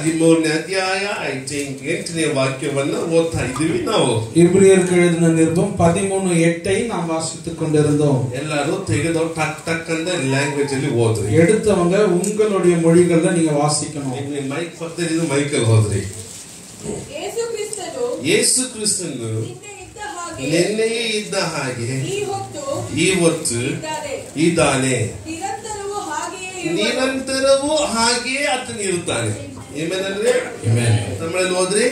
ಹದಿಮೂರನೇ ಅಧ್ಯಾಯ I think ಎಂಟನೇ ವಾಕ್ಯವನ್ನ ಓದ್ತಾ ಇದ್ದೀವಿ ನಾವು இப்ரியருக்கு எழுதின நிருபம் பதிமூணு எட்டை நாம் வாசித்துக் கொண்டிருந்தோம் ಎಲ್ಲರೂ ತೆಗೆದವ್ರು ಟಕ್ ಟಕ್ ಅಂತ ಲ್ಯಾಂಗ್ವೇಜ್ ಅಲ್ಲಿ ಓದ್ರಿ எடுத்தவங்க உங்களுடைய மொழிகள்ல நீங்க வாசிக்கணும் ನೀವು ಮೈಕ್ ಪಕ್ಕದಲ್ಲಿ ಮೈಕಲ್ಲಿ ಹೋದ್ರಿ ಯೇಸು ಕ್ರಿಸ್ತನು ಯೇಸು ಕ್ರಿಸ್ತನು ನಿನ್ನೆ ಇದ್ದ ಹಾಗೆ ನಿನ್ನೆಯೇ ಇದ್ದ ಹಾಗೆ ಈ ಹೊತ್ತು ಇವತ್ತು ಇದ್ದಾನೆ ಇದ್ದಾನೆ ನಿರಂತರವೂ ಹಾಗೆಯೇ ಇರುವನು. ನಿರಂತರವೂ ಹಾಗೆಯೇ ಆತನು ಇರುತ್ತಾನೆ ಏಮೇನಂದ್ರೆ ತಮಿಳಲ್ಲಿ ಓದ್ರಿ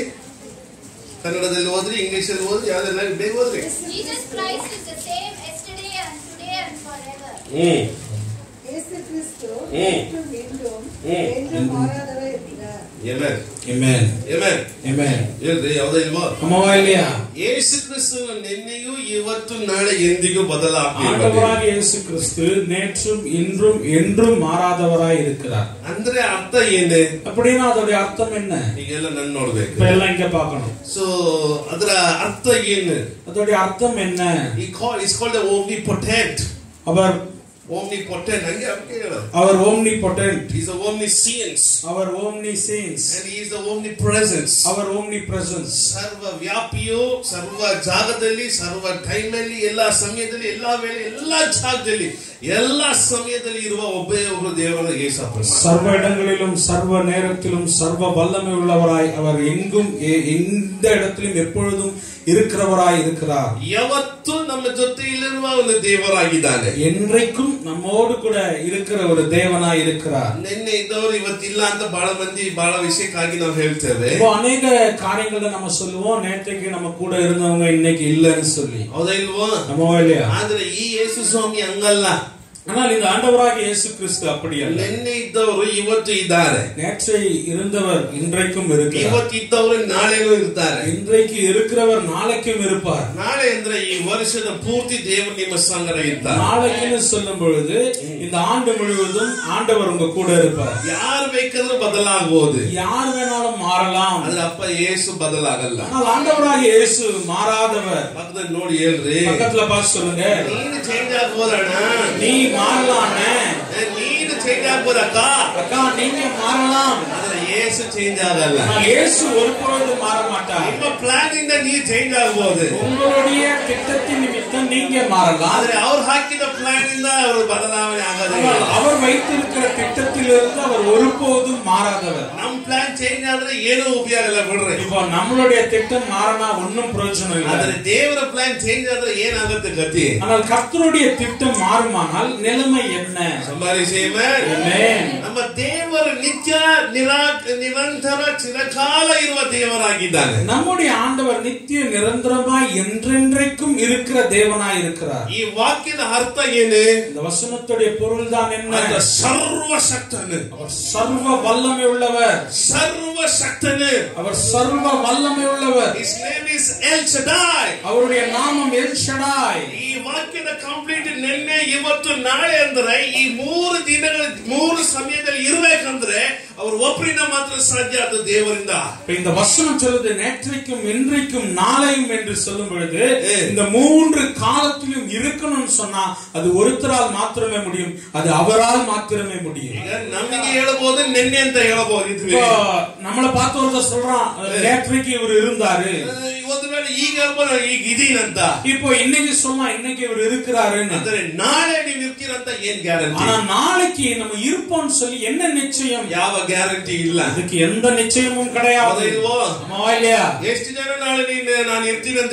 ಕನ್ನಡದಲ್ಲಿ ಓದ್ರಿ ಇಂಗ್ಲಿಷ್ ಅಲ್ಲಿ ಓದ್ರಿ ಯಾವ್ದೆಲ್ಲ ಬೇಗ ಓದ್ರಿ Jesus Christ is the same yesterday and today and forever. ಹ್ಮ್ இயேசு கிறிஸ்து ம். என்றும் இன்றும் ம். என்றும் மாறாதவர் இருக்கிறார் ಏಮೇನ್ Amen. Amen Amen. ಹೇಳ್ರಿ ಯಾವ್ದೋ ಇಲ್ವೋ ஆமாவா இல்லையா ಯೇಸು ಕ್ರಿಸ್ತನು ನಿನ್ನೆಯೂ ಇವತ್ತು ನಾಳೆ ಎಂದಿಗೂ ಬದಲಾಗ್ತಿಲ್ಲ ஆண்டவராக இயேசு கிறிஸ்து நேற்றும் இன்றும் என்றும் மாறாதவராய் இருக்கிறார் ಅಂದ್ರೆ ಅರ್ಥ ಏನೇ அப்படின்னா அதோடைய அர்த்தம் என்ன ಈಗೆಲ್ಲ ನನ್ ನೋಡ್ಬೇಕು இப்ப எல்லாம் இங்க பார்க்கணும் ಸೊ ಅದರ ಅರ್ಥ ಏನು அதோடைய அர்த்தம் என்ன he call is called omnipotent அவர் ಓಮ್ನಿ ಪೊಟೆಂಟ್ ಹಂಗೆ ಅದಕ್ಕೆ ಹೇಳೋದು அவர் omnipotent is omniscience அவர் omniscience and is omnipresence அவர் ஓம்னி பிரசன்ஸ் ಸರ್ವ ವ್ಯಾಪಿಯು ಸರ್ವ ಜಾಗದಲ್ಲಿ ಸರ್ವ ಟೈಮಲ್ಲಿ ಎಲ್ಲಾ ಸಮಯದಲ್ಲಿ ಎಲ್ಲಾ ವೇಳೆ ಎಲ್ಲಾ ಜಾಗದಲ್ಲಿ ಎಲ್ಲಾ ಸಮಯದಲ್ಲಿ ಇರುವ ಒಬ್ಬೇ ಒಬ್ಬರು ದೇವರ ಯೇಸಪ್ಪ சர்வ இடங்களிலும் சர்வ நேரத்திலும் சர்வ வல்லமை உள்ளவராய் அவர் எங்கும் எ- எந்த இடத்திலும் எப்பொழுதும் இருக்கிறவராய் இருக்கிறார் ಯಾವತ್ತೂ ನಮ್ಮ ಜೊತೆಯಲ್ಲಿರುವ ಒಂದು ದೇವರಾಗಿದ್ದಾನೆ என்றைக்கும் நம்மோடு கூட இருக்கிற ஒரு தேவனாய் இருக்கிறார் ನಿನ್ನೆ ಇದ್ದವರು ಇವತ್ತಿಲ್ಲ ಅಂತ ಬಹಳ ಮಂದಿ ಬಹಳ ವಿಷಯಕ್ಕಾಗಿ ನಾವು ಹೇಳ್ತೇವೆ இப்போ அநேக காரியங்களை நம்ம சொல்லுவோம் நேற்றைக்கு நம்ம கூட இருந்தவங்க இன்னைக்கு இல்லைன்னு சொல்லி ಹೌದಾ ಇಲ್ವೋ நம்ம இல்லையா ಆದ್ರೆ ಈ ಯೇಸು ಸ್ವಾಮಿ ಹಂಗಲ್ಲ ஆனால் இந்த ஆண்டவராக இயேசு கிறிஸ்து அப்படி அல்ல ನಿನ್ನೆ ಇದ್ದವರು ಇವತ್ತು ಇದ್ದಾರೆ நேற்றை இருந்தவர் இன்றைக்கும் இருக்கிறார் ಇವತ್ತು ಇದ್ದವರು ನಾಳೆನೂ ಇರ್ತಾರೆ இன்றைக்கு இருக்கிறவர் நாளைக்கும் இருப்பார் ನಾಳೆ ಅಂದ್ರೆ ಈ ವರ್ಷದ ಪೂರ್ತಿ ದೇವರು ನಿಮ್ಮ ಸಂಗಡ ಇರ್ತಾರೆ நாளைக்குன்னு சொல்லும் பொழுது இந்த ஆண்டு முழுவதும் ஆண்டவர் உங்க கூட இருப்பார் ಯಾರು ಬೇಕಾದ್ರೂ ಬದಲಾಗಬಹುದು யார் வேணாலும் மாறலாம் ಆದ್ರೆ ಅಪ್ಪ ಯೇಸು ಬದಲಾಗಲ್ಲ ஆனால் ஆண்டவராக இயேசு மாறாதவர் ಪಕ್ಕದಲ್ಲಿ ನೋಡಿ ಹೇಳ್ರಿ பக்கத்துல பார்த்து சொல்லுங்க ನೀನು ಚೇಂಜ್ ಆಗ್ಬೋದಣ್ಣ நீ மாறலாமே ನೀನು ಚೇಂಜ್ ಆಗ್ಬೋದಕ್ಕ அக்கா நீங்க மாறலாம் ಆದ್ರೆ ಯೇಸು ಚೇಂಜ್ ಆಗಲ್ಲ ஆனால் இயேசு ஒருபொழுது மாற மாட்டார் ನಿಮ್ಮ ಪ್ಲಾನ್ ಇಂದ ನೀವು ಚೇಂಜ್ ಆಗ್ಬೋದು உங்களுடைய திட்டத்தின் நிமித்தம் நீங்க மாறலாம் ಆದ್ರೆ ಅವ್ರು ಹಾಕಿದ ಪ್ಲಾನ್ ಇಂದ ಅವರು ಬದಲಾವಣೆ ಆಗೋದೇ ஆனால் ಇಲ್ಲ. அவர் வைத்திருக்கிற திட்டத்திலிருந்து அவர் ஒருபோதும் மாறாதவர் ನಮ್ ಪ್ಲಾನ್ ಚೇಂಜ್ ಆದ್ರೆ ಏನೂ ಉಪಯೋಗ ಇಲ್ಲ ಬಿಡ್ರಿ இப்போ நம்மளுடைய திட்டம் மாறினா ஒன்னும் பிரயோஜனம் ಆದ್ರೆ இல்லை ದೇವರ ಪ್ಲಾನ್ ಚೇಂಜ್ ಆದ್ರೆ ಏನಾಗುತ್ತೆ ಗತಿ ஆனால் கர்த்தருடைய திட்டம் மாறுமானால் நிலைமை என்ன ಸಂಭಾಷಿಸೇಮ Amen. ನಮ್ಮ ದೇವರು ನಿತ್ಯ ನಿರಾ ನಿರಂತರ ಚಿರಕಾಲ ಇರುವ ದೇವರಾಗಿದ್ದಾನೆ நம்முடைய ஆண்டவர் நித்திய நிரந்தரமாய் என்றென்றைக்கும் இருக்கிற தேவனாய் இருக்கிறார் ಈ ವಾಕ್ಯದ ಅರ್ಥ ಏನು இந்த வசனத்துடைய பொருள் தான் என்ன ಆತ ಸರ್ವಶಕ್ತನು அவர் சர்வ வல்லமை உள்ளவர் ಸರ್ವಶಕ್ತನು அவர் சர்வ வல்லமை உள்ளவர் His name is El Shaddai. அவருடைய நாமம் எல் ஷடாய் ಈ ವಾಕ್ಯದ ಕಂಪ್ಲೀಟ್ ನಿನ್ನೆ ಇವತ್ತು ನಾಳೆ ಅಂದ್ರೆ ಈ ಮೂರು ದಿನಗಳ ಮೂರು ಸಮಯದಲ್ಲಿ ಇರ್ಬೇಕಂದ್ರೆ ಅವ್ರು ಒಬ್ಬರಿಂದ ಮಾತ್ರ ಸಾಧ್ಯ ಅದು ದೇವರಿಂದ இப்ப இந்த வசனம் சொல்லுது நேற்றைக்கும் இன்றைக்கும் நாளையும் என்று சொல்லும் பொழுது ஏ. இந்த மூன்று காலத்திலும் இருக்கணும்னு சொன்னா அது ஒருத்தரால் மாத்திரமே முடியும் அது அவரால் மாத்திரமே முடியும் ಈಗ ನಮಗೆ ಹೇಳಬಹುದು ನಿನ್ನೆ ಅಂತ ಹೇಳಬಹುದು ಇದ್ವಿ இப்போ நம்மளை பார்த்து ஒருத்தர் சொல்றான் நேற்றைக்கு இவர் இருந்தாரு ಒಂದು ವೇಳೆ ಈಗ ಹೇಳ್ಬೋದು ಈಗ ಇದೀನಂತ இப்போ இன்னைக்கு சொல்லலாம் இன்னைக்கு இவர் இருக்கிறாருன்னு ಅಂದ್ರೆ ನಾಳೆ ನೀವು ಇರ್ತೀರಂತ ಏನ್ ಗ್ಯಾರಂಟಿ ஆனா நாளைக்கு நம்ம இருப்போம்னு சொல்லி என்ன நிச்சயம் ಯಾವ ಗ್ಯಾರಂಟಿ ಇಲ್ಲ அதுக்கு எந்த நிச்சயமும் கிடையாது ಹೌದಾ ಇಲ್ವೋ ஆமாவா இல்லையா ಎಷ್ಟು ಜನ ನಾಳೆ ನೀನು ನಾನು ಇರ್ತೀನಂತ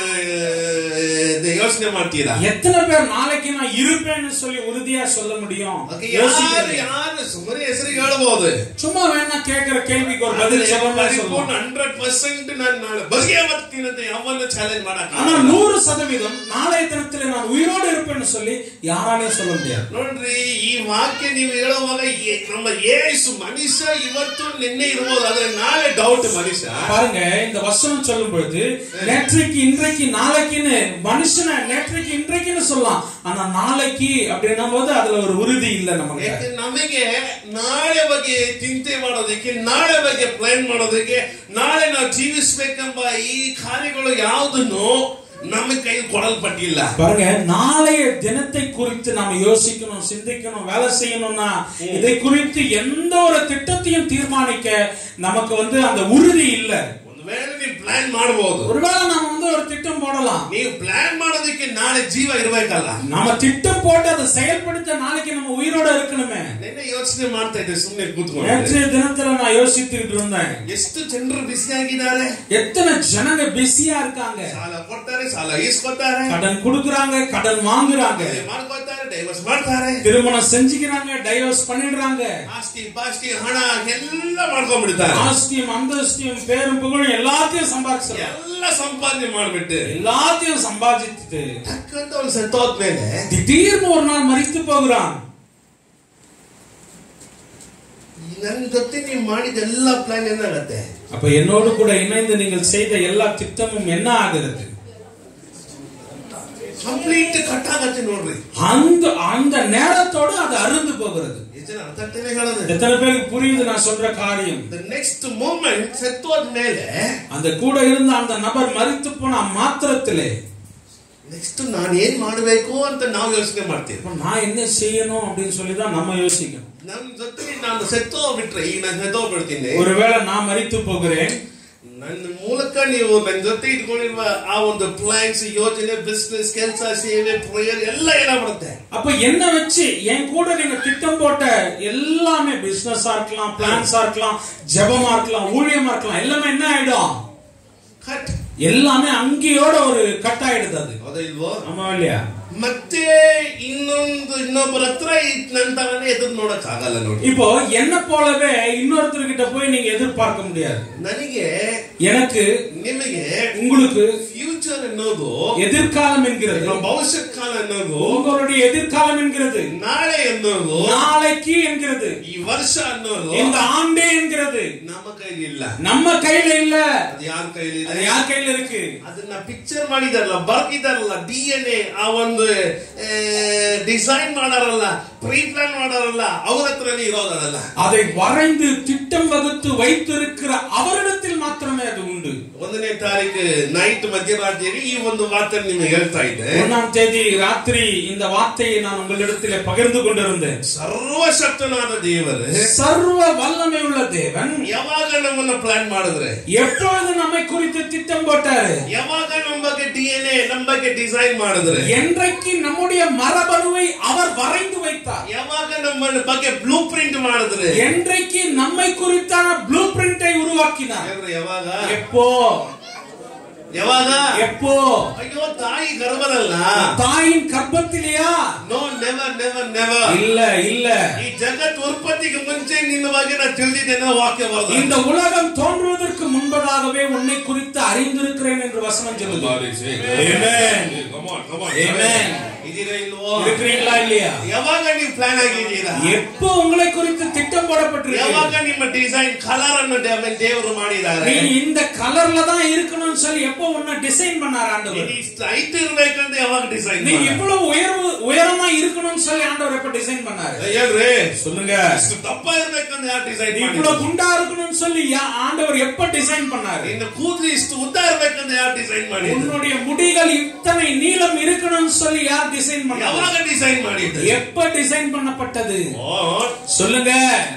ಯೋಚನೆ ಮಾಡ್ತೀರಾ எத்தனை பேர் நாளைக்கு நான் இருப்பேன்னு சொல்லி உறுதியா சொல்ல முடியும் ಅದಕ್ಕೆ ಯಾರು யோசிக்கிறீங்க. ಯಾರು ಸುಮ್ಮನೆ ಹೆಸರಿಗೆ ಹೇಳ್ಬೋದು சும்மா வேணா கேக்குற கேள்விக்கு ஒரு பதில் சொல்லணும்னு சொல்லுவோம் ಹಂಡ್ರೆಡ್ ಪರ್ಸೆಂಟ್ ನಾನು ನಾಳೆ ಬಗೆ ಬರ್ತೀನಂತ ಯಾವನ್ನ ಚಾಲೆಂಜ್ ಮಾಡಕ್ ஆனா நூறு சதவீதம் நாளைய தினத்துல நான் உயிரோடு இருப்பேன்னு சொல்லி யாராலையும் சொல்ல முடியாது ನೋಡ್ರಿ ಈ ವಾಕ್ಯ ನೀವು ಹೇಳುವಾಗ ಏ- ನಮ್ಮ ಏಸು ಮನುಷ್ಯ ಇವತ್ತು ನಿನ್ನೆ ಇರ್ಬೋದು ಆದ್ರೆ ನಾಳೆ ಡೌಟ್ ಮನುಷ್ಯ பாருங்க இந்த வசனம் சொல்லும் பொழுது நேற்றைக்கு இன்றைக்கு நாளைக்குன்னு மனுஷனை நேற்றைக்கு இன்றைக்குன்னு சொல்லலாம் ஆனா நாளைக்கு அப்படின்னும் போது அதுல ஒரு உறுதி இல்ல நமக்கு ಯಾಕೆ ನಮಗೆ ನಾಳೆ ಬಗ್ಗೆ ಚಿಂತೆ ಮಾಡೋದಕ್ಕೆ ನಾಳೆ ಬಗ್ಗೆ ಪ್ಲಾನ್ ಮಾಡೋದಕ್ಕೆ ನಾಳೆ ನಾವು ಜೀವಿಸ್ಬೇಕೆಂಬ ಈ ಕಾರ್ಯಗಳು ಯಾವುದನ್ನು ನಮ್ಮ ಕೈಯಲ್ಲಿ ಕೊಡಲ್ಪಟ್ಟಿಲ್ಲ பாருங்க நாளைய தினத்தை குறித்து நாம யோசிக்கணும் சிந்திக்கணும் வேலை செய்யணும்னா இதை குறித்து எந்த ஒரு திட்டத்தையும் தீர்மானிக்க நமக்கு வந்து அந்த உறுதி இல்ல ಒಂದು ವೇಳೆ ನೀವು ಪ್ಲಾನ್ ಮಾಡಬಹುದು ஒருவேளை நாம வந்து ஒரு திட்டம் போடலாம் ನೀವು ಪ್ಲಾನ್ ಮಾಡೋದಕ್ಕೆ ನಾಳೆ ಜೀವ ಇರ್ಬೇಕಲ್ಲ நாம திட்டம் போட்டு அதை செயல்படுத்த நாளைக்கு நம்ம உயிரோட இருக்கணுமே ನಿನ್ನೆ ಯೋಚನೆ ಮಾಡ್ತಾ ಇದ್ದೆ ಸುಮ್ಮನೆ ಕೂತ್ಕೊಂಡು நேற்றைய தினத்துல நான் யோசித்துக்கிட்டு இருந்தேன் ಎಷ್ಟು ಜನರು ಬಿಸಿ ಆಗಿದ್ದಾರೆ எத்தனை ஜனங்க பிஸியா இருக்காங்க ಸಾಲ ಕೊಡ್ತಾರೆ ಸಾಲ ಈಸ್ಕೊತಾರೆ கடன் கொடுக்கறாங்க கடன் வாங்குறாங்க ಮದುವೆ ಮಾಡ್ಕೊತಾರೆ ಡೈವರ್ಸ್ ಮಾಡ್ತಾರೆ திருமணம் செஞ்சுக்கிறாங்க டைவர்ஸ் பண்ணிடுறாங்க ಆಸ್ತಿ ಪಾಸ್ತಿ ಹಣ ಎಲ್ಲ ಮಾಡ್ಕೊಂಡ್ಬಿಡ್ತಾರೆ ஆஸ்தியம் அந்தஸ்தியம் பேரும் புகழும் எல்லாத்தையும் சம்பாதிச்சிடலாம் ಎಲ್ಲ ಸಂಪಾದನೆ ಮಾಡ್ಬಿಟ್ಟು எல்லாத்தையும் சம்பாதிச்சுட்டு ಟಕ್ಕಂತ ಅವ್ನು ಸತ್ತೋದ್ಮೇಲೆ திடீர்னு ஒரு நாள் மறித்து போகிறான் ನನ್ ಜೊತೆ ನೀವು ಮಾಡಿದ ಎಲ್ಲ ಪ್ಲಾನ್ ಏನಾಗತ್ತೆ அப்ப என்னோடு கூட இணைந்து நீங்கள் செய்த எல்லா திட்டமும் என்ன ஆகிறது ಕಂಪ್ಲೀಟ್ ಕಟ್ ಆಗತ್ತೆ ನೋಡ್ರಿ அந்த அந்த நேரத்தோட அது அருந்து போகிறது ಎಷ್ಟು ಜನ ಅರ್ಥ ಆಗ್ತಾನೆ ಹೇಳೋದು எத்தனை பேருக்கு புரியுது நான் சொல்ற காரியம் ದ ನೆಕ್ಸ್ಟ್ ಮೂಮೆಂಟ್ ಸತ್ತೋದ್ಮೇಲೆ அந்த கூட இருந்த அந்த நபர் மறித்து போன மாத்திரத்திலே ನೆಕ್ಸ್ಟ್ ನಾನು ಏನ್ ಮಾಡಬೇಕು ಅಂತ ನಾವು ಯೋಚನೆ ಮಾಡ್ತೀವಿ இப்ப நான் என்ன செய்யணும் அப்படின்னு சொல்லி தான் நம்ம யோசிக்கணும் ನಮ್ ಜೊತೆ ನಾನು ಸತ್ತೋ ಬಿಟ್ರೆ ಈಗ ನಾನು ಸತ್ತೋ ಬಿಡ್ತೀನಿ ஒருவேளை நான் மறித்து போகிறேன் ನನ್ನ ಮೂಲಕ ನೀವು ನನ್ನ ಜೊತೆ ಇಟ್ಕೊಂಡಿರುವ ಆ ಒಂದು ಪ್ಲಾನ್ಸ್ ಯೋಜನೆ ಬಿಸ್ನೆಸ್ ಕೆಲಸ ಸೇವೆ ಪ್ರೇಯರ್ ಎಲ್ಲ ಏನಾಗ್ಬಿಡುತ್ತೆ அப்ப என்ன வச்சு என் கூட நீங்க திட்டம் போட்ட எல்லாமே பிசினஸா இருக்கலாம் பிளான்ஸா இருக்கலாம் ஜெபமா இருக்கலாம் ஊழியமா இருக்கலாம் எல்லாமே என்ன ஆயிடும் ಕಟ್ எல்லாமே அங்கேயோட ஒரு கட் ஆயிடுது அது ಹೌದಾ ಇಲ್ವೋ ஆமா இல்லையா ಮತ್ತೆ ಇನ್ನೊಂದು ಇನ್ನೊಬ್ಬರ ಹತ್ರ ಇದ್ ನನ್ ತರನೇ ಎದುರು ನೋಡಕ್ ಆಗಲ್ಲ ನೋಡಿ இப்போ என்ன போலவே இன்னொருத்தர்கிட்ட போய் நீங்க எதிர்பார்க்க முடியாது ನನಗೆ எனக்கு ನಿಮಗೆ உங்களுக்கு ಫ್ಯೂಚರ್ ಅನ್ನೋದು எதிர்காலம் என்கிறது ನಮ್ಮ ಭವಿಷ್ಯತ್ ಕಾಲ ಅನ್ನೋದು உங்களுடைய எதிர்காலம் என்கிறது ನಾಳೆ ಅನ್ನೋದು நாளைக்கு என்கிறது ಈ ವರ್ಷ ಅನ್ನೋದು இந்த ஆண்டே என்கிறது ನಮ್ಮ ಕೈಲಿ ಇಲ್ಲ நம்ம கையில இல்ல ಅದು ಯಾರ ಕೈಲಿ அது ಇದೆ யார் கையில இருக்கு ಅದನ್ನ ಪಿಕ್ಚರ್ ಮಾಡಿದಾರಲ್ಲ ಬರ್ತಿದಾರಲ್ಲ ಡಿ ಎನ್ ಎ ಆ ಒಂದು ಡಿಸೈನ್ ಮಾಡಾರಲ್ಲ ಪ್ರೀ ಪ್ಲಾನ್ ಮಾಡಾರಲ್ಲ ಅವ್ರ ಹತ್ರನೇ ಇರೋದಲ್ಲ அதை வரைந்து திட்டம் வகுத்து வைத்திருக்கிற அவரிடத்தில் மாத்திரமே அது உண்டு ಒಂದನೇ ತಾರೀಕು ನೈಟ್ ಮಧ್ಯರಾತ್ರಿ ಈ ಒಂದು ಮಾತನ್ನು ನಿಮಗೆ ಹೇಳ್ತಾ ಇದ್ದೆ ஒன்னாம் தேதி ராத்திரி இந்த வார்த்தையை நான் உங்களிடத்திலே பகிர்ந்து கொண்டிருந்தேன் ಸರ್ವಶಕ್ತನಾದ ದೇವರು சர்வ வல்லமை உள்ள தேவன் ಯಾವಾಗ ನಮ್ಮನ್ನ ಪ್ಲಾನ್ ಮಾಡಿದ್ರೆ எப்பொழுது நம்மை குறித்து திட்டம் போட்டாரு ಯಾವಾಗ ನಮ್ಮ ಬಗ್ಗೆ ಡಿ ಎನ್ ಎ ನಮ್ಮ ಬಗ್ಗೆ ಡಿಸೈನ್ ಮಾಡಿದ್ರೆ என்றைக்கு நம்முடைய மரபணுவை அவர் வரைந்து வைத்தார் ಯಾವಾಗ ನಮ್ಮ ಬಗ್ಗೆ ಬ್ಲೂ ಪ್ರಿಂಟ್ ಮಾಡಿದ್ರೆ என்றைக்கு நம்மை குறித்தான ப்ளூ பிரிண்டை உருவாக்கினார் ಹೇಳ್ರಿ ಯಾವಾಗ எப்போ ಯಾವಾಗ எப்போ ಅಯ್ಯೋ ತಾಯಿ ಗರ್ಭದಲ್ಲ தாயின் கர்ப்பத்திலேயா ನೋ ನೆವರ್ ನೆವರ್ ನೆವರ್ இல்ல இல்ல ಈ ಜಗತ್ ಉತ್ಪತ್ತಿಗೆ ಮುಂಚೆ ನಿನ್ನ ಬಗ್ಗೆ ನಾನು ತಿಳಿದಿದ್ದೇನೆ ವಾಕ್ಯ ಬರೆದ இந்த உலகம் தோன்றுவதற்கு முன்பதாகவே உன்னை குறித்து அறிந்திருக்கிறேன் என்று வசனம் சொல்லுது Amen. Amen. ಇದೀರಾ ಇಲ್ವೋ இருக்கிறீங்களா இல்லையா ಯಾವಾಗ ನೀವು ಪ್ಲಾನ್ ಆಗಿದ್ದೀರಾ எப்போ உங்களை குறித்து திட்டம் போடப்பட்டிருக்கு ಯಾವಾಗ ನಿಮ್ಮ ಡಿಸೈನ್ ಕಲರ್ ಅನ್ನು ದೇ- ದೇವರು ಮಾಡಿದ್ದಾರೆ நீ இந்த கலர்ல தான் இருக்கணும்னு சொல்லி எப்போ உன்னை டிசைன் பண்ணார் ஆண்டவர் ನೀನು ಇಷ್ಟು ಹೈಟ್ ಇರ್ಬೇಕಂತ ಯಾವಾಗ ಡಿಸೈನ್ நீ இவ்வளவு உயர்வு உயரமா இருக்கணும்னு சொல்லி ஆண்டவர் எப்ப டிசைன் பண்ணாரு ಹೇಳ್ರಿ சொல்லுங்க ಇಷ್ಟು ದಪ್ಪ ಇರ್ಬೇಕಂತ ಯಾರು ಡಿಸೈನ್ நீ இவ்வளவு குண்டா இருக்கணும்னு சொல்லி யா- ஆண்டவர் எப்ப டிசைன் பண்ணாரு ನಿನ್ನ ಕೂದಲು ಇಷ್ಟು ಉದ್ದ ಇರ್ಬೇಕಂತ ಯಾರು ಡಿಸೈನ್ ಮಾಡಿದ್ರು உன்னுடைய முடிகள் இத்தனை நீளம் இருக்கணும்னு சொல்லி யார் டிசைன் பண்ணாரு ಯಾವಾಗ ಡಿಸೈನ್ ಮಾಡಿದ್ರು எப்ப டிசைன் பண்ணப்பட்டது Oh, சொல்லுங்க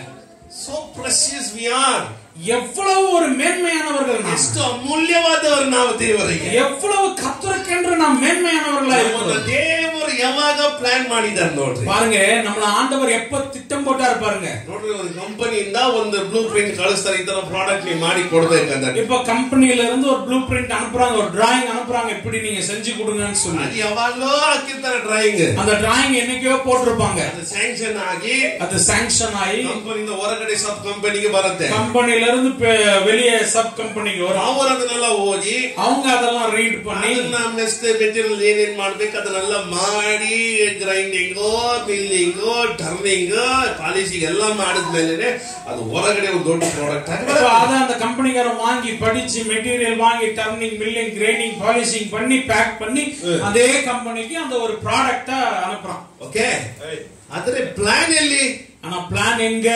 so precious we are. எவ்வளவு ஒரு மேன்மையானவர்கள் நாம் ಎಷ್ಟು ಅಮೂಲ್ಯವಾದವರು ನಾವು ದೇವರಿಗೆ எவ்வளவு கத்தருக்கென்று நாம் மேன்மையானவர்களா ನಮ್ಮನ್ನ இருக்கிறோம் ದೇವರು ಯಾವಾಗ ಪ್ಲಾನ್ ಮಾಡಿದಾರೆ ನೋಡ್ರಿ பாருங்க நம்மள ஆண்டவர் எப்ப திட்டம் போட்டாரு பாருங்க ನೋಡ್ರಿ ಒಂದು ಕಂಪನಿಯಿಂದ ಒಂದು ಬ್ಲೂ ಪ್ರಿಂಟ್ ಕಳಿಸ್ತಾರೆ ಈ ತರ ಪ್ರಾಡಕ್ಟ್ ನೀವು ಮಾಡಿ ಕೊಡ್ಬೇಕಂತ இப்ப கம்பெனில இருந்து ஒரு ப்ளூ பிரிண்ட் அனுப்புறாங்க ஒரு டிராயிங் அனுப்புறாங்க இப்படி நீங்க செஞ்சு கொடுங்கன்னு சொல்லி ಅದು ಯಾವಾಗ್ಲೋ ಹಾಕಿರ್ತಾರೆ ಡ್ರಾಯಿಂಗ್ அந்த டிராயிங் என்னைக்கோ போட்டிருப்பாங்க ಅದು ಸ್ಯಾಂಕ್ಷನ್ ಆಗಿ அது சாங்ஷன் ஆகி ಕಂಪನಿಯಿಂದ ಹೊರಗಡೆ ಸಬ್ ಕಂಪನಿಗೆ ಬರುತ್ತೆ கம்பெனில இருந்து பெ- வெளியே சப் கம்பெனிக்கு வரும் ಅವರು ಅದನ್ನೆಲ್ಲ ಓದಿ அவங்க அதெல்லாம் ரீட் பண்ணி ಅದನ್ನ ನೆಕ್ಸ್ಟ್ ಮೆಟೀರಿಯಲ್ ಏನೇನ್ ಮಾಡ್ಬೇಕು ಅದನ್ನೆಲ್ಲ ಮಾಡಿ ಗ್ರೈಂಡಿಂಗು ಮಿಲ್ಲಿಂಗು ಟರ್ನಿಂಗ್ ಪಾಲಿಶಿಂಗ್ ಎಲ್ಲ ಮಾಡಿದ್ಮೇಲೆ ಅದು ಹೊರಗಡೆ ಒಂದು ದೊಡ್ಡ ಪ್ರಾಡಕ್ಟ್ இப்ப அத அந்த கம்பெனிக்காரன் வாங்கி படிச்சு மெட்டீரியல் வாங்கி டர்னிங் மில்லிங் கிரைண்டிங் பாலிஷிங் பண்ணி பேக் பண்ணி அதே கம்பெனிக்கு அந்த ஒரு ப்ராடக்ட அனுப்புறான் ಓಕೆ ಆದ್ರೆ ಪ್ಲಾನ್ ಎಲ್ಲಿ ஆனா பிளான் எங்க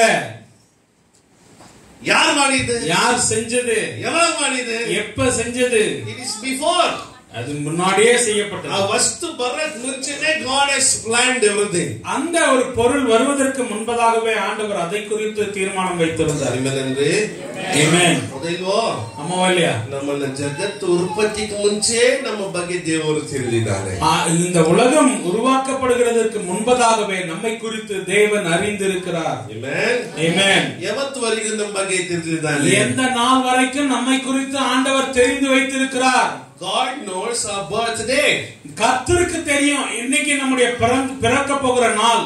ಯಾರು ಮಾಡಿದ್ದು யார் செஞ்சது ಯಾವಾಗ ಮಾಡಿದ್ದು எப்ப செஞ்சது ಇಟ್ ಇಸ್ ಬಿಫೋರ್ அது முன்னாடியே ಆ செய்யப்பட்டது ವಸ್ತು ಬರಕ್ ಮುಂಚೆನೆ ಗಾಡ್ ಹಸ್ ಪ್ಲಾನ್ಡ್ ಎವ್ರಿಥಿಂಗ್ அந்த ஒரு பொருள் வருவதற்கு முன்பதாகவே ஆண்டவர் அதை குறித்து தீர்மானம் வைத்திருந்தார் ನಿಮ್ಮಲ್ಲಿ Amen. ಹೌದಿಲ್ವೋ ஆமாவா இல்லையா ನಮ್ಮನ್ನ ಜಗತ್ತು ಉತ್ಪತ್ತಿಗೆ ಮುಂಚೆ ನಮ್ಮ ಬಗ್ಗೆ ದೇವರು ತಿಳಿದಿದ್ದಾರೆ ஆ, இந்த உலகம் உருவாக்கப்படுகிறதற்கு முன்பதாகவே நம்மை குறித்து தேவன் அறிந்திருக்கிறார் Amen. Amen. ಯಾವತ್ತುವರೆಗೂ ನಮ್ಮ ಬಗ್ಗೆ ತಿಳಿದಿದ್ದಾನೆ எந்த நாள் வரைக்கும் நம்மை குறித்து ஆண்டவர் தெரிந்து வைத்திருக்கிறார் ಗಾಡ್ ನೋಡ್ಸ್ ಆ ಬರ್ತ್ಡೇ கர்த்தருக்கு தெரியும் இன்னைக்கு நம்முடைய பிறந்த- பிறக்க போகிற நாள்